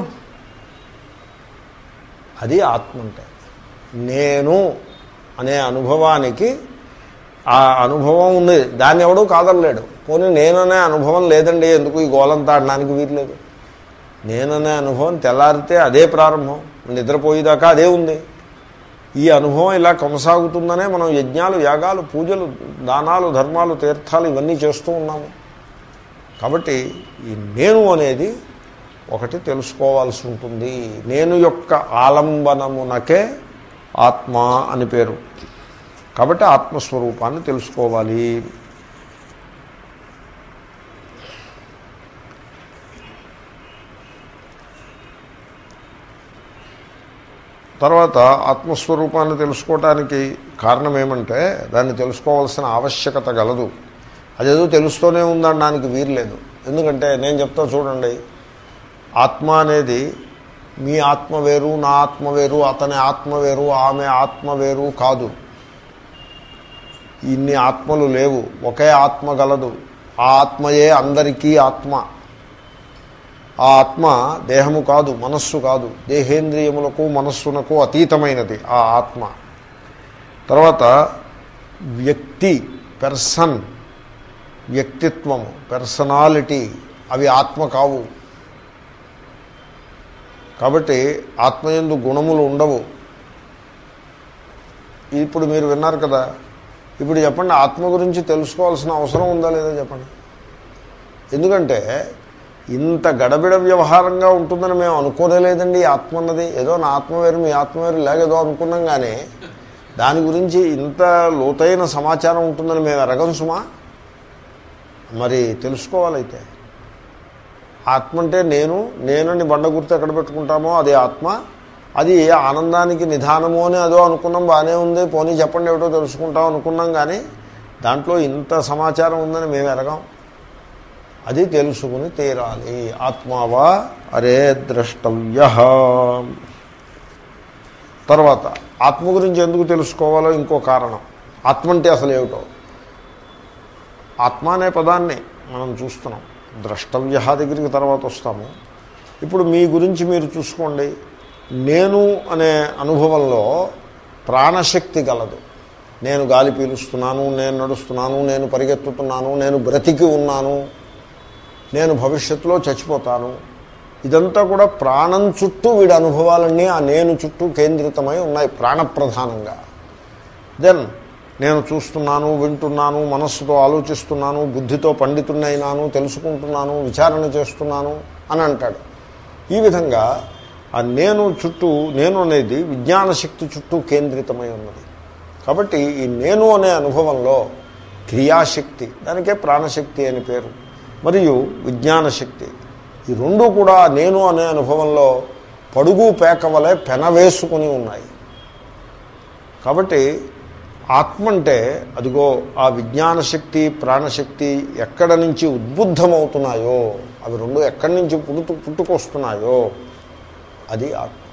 అది ఆత్మ అంటే నేను అనే అనుభవానికి ఆ అనుభవం ఉంది దాన్ని ఎవడూ కాదనలేడు పోనీ నేననే అనుభవం లేదండి ఎందుకు ఈ గోలంతా ఆడడానికి వీర్లేదు నేననే అనుభవం తెల్లారితే అదే ప్రారంభం నిద్రపోయేదాకా అదే ఉంది ఈ అనుభవం ఇలా కొనసాగుతుందనే మనం యజ్ఞాలు యాగాలు పూజలు దానాలు ధర్మాలు తీర్థాలు ఇవన్నీ చేస్తూ ఉన్నాము కాబట్టి ఈ నేను అనేది ఒకటి తెలుసుకోవాల్సి ఉంటుంది నేను యొక్క ఆలంబనమునకే ఆత్మ అని పేరు కాబట్టి ఆత్మస్వరూపాన్ని తెలుసుకోవాలి తర్వాత ఆత్మస్వరూపాన్ని తెలుసుకోవటానికి కారణం ఏమంటే దాన్ని తెలుసుకోవాల్సిన ఆవశ్యకత గలదు అదేదో తెలుస్తూనే ఉందనడానికి వీర్లేదు ఎందుకంటే నేను చెప్తా చూడండి ఆత్మ అనేది మీ ఆత్మ వేరు నా ఆత్మ వేరు అతని ఆత్మ వేరు ఆమె ఆత్మ వేరు కాదు ఇన్ని ఆత్మలు లేవు ఒకే ఆత్మ గలదు ఆ ఆత్మయే అందరికీ ఆత్మ ఆ ఆత్మ దేహము కాదు మనస్సు కాదు దేహేంద్రియములకు మనస్సునకు అతీతమైనది ఆ ఆత్మ తర్వాత వ్యక్తి పెర్సన్ వ్యక్తిత్వము పర్సనాలిటీ అవి ఆత్మ కావు కాబట్టి ఆత్మయందు గుణములు ఉండవు ఇప్పుడు మీరు విన్నారు కదా ఇప్పుడు చెప్పండి ఆత్మ గురించి తెలుసుకోవాల్సిన అవసరం ఉందా లేదా చెప్పండి ఎందుకంటే ఇంత గడబిడ వ్యవహారంగా ఉంటుందని మేము అనుకోనేలేదండి ఈ ఆత్మ అన్నది ఏదో నా ఆత్మ వేరు మీ ఆత్మ వేరు ఇలాగేదో అనుకున్నాం కానీ దాని గురించి ఇంత లోతైన సమాచారం ఉంటుందని మేము ఎరగం సుమా మరి తెలుసుకోవాలైతే ఆత్మ అంటే నేను నేనని బండ గుర్తు ఎక్కడ పెట్టుకుంటామో అది ఆత్మ అది ఆనందానికి నిధానము అని అదో అనుకున్నాం బాగానే ఉంది పోనీ చెప్పండి ఏమిటో తెలుసుకుంటాం అనుకున్నాం కానీ దాంట్లో ఇంత సమాచారం ఉందని మేము ఎరగాం అది తెలుసుకుని తీరాలి ఆత్మావా అరే ద్రష్టవ్య తర్వాత ఆత్మ గురించి ఎందుకు తెలుసుకోవాలో ఇంకో కారణం ఆత్మ అంటే అసలు ఏమిటో ఆత్మ అనే పదాన్ని మనం చూస్తున్నాం ద్రష్టవ్య దగ్గరికి తర్వాత వస్తాము ఇప్పుడు మీ గురించి మీరు చూసుకోండి నేను అనే అనుభవంలో ప్రాణశక్తి గలదు నేను గాలి పీలుస్తున్నాను నేను నడుస్తున్నాను నేను పరిగెత్తుతున్నాను నేను బ్రతికి ఉన్నాను నేను భవిష్యత్తులో చచ్చిపోతాను ఇదంతా కూడా ప్రాణం చుట్టూ వీడి అనుభవాలన్నీ ఆ నేను చుట్టూ కేంద్రితమై ఉన్నాయి ప్రాణప్రధానంగా దెన్ నేను చూస్తున్నాను వింటున్నాను మనస్సుతో ఆలోచిస్తున్నాను బుద్ధితో పండితున్నైనాను తెలుసుకుంటున్నాను విచారణ చేస్తున్నాను అని అంటాడు ఈ విధంగా ఆ నేను చుట్టూ నేను అనేది విజ్ఞాన శక్తి చుట్టూ కేంద్రితమై ఉన్నది కాబట్టి ఈ నేను అనే అనుభవంలో క్రియాశక్తి దానికే ప్రాణశక్తి అని పేరు మరియు విజ్ఞాన శక్తి ఈ రెండు కూడా నేను అనే అనుభవంలో పడుగు పేక వలె పెనవేసుకుని ఉన్నాయి కాబట్టి ఆత్మ అంటే అదిగో ఆ విజ్ఞాన శక్తి ప్రాణశక్తి ఎక్కడ నుంచి ఉద్బుద్ధమవుతున్నాయో అవి రెండు ఎక్కడి నుంచి పుడుతు పుట్టుకొస్తున్నాయో అది ఆత్మ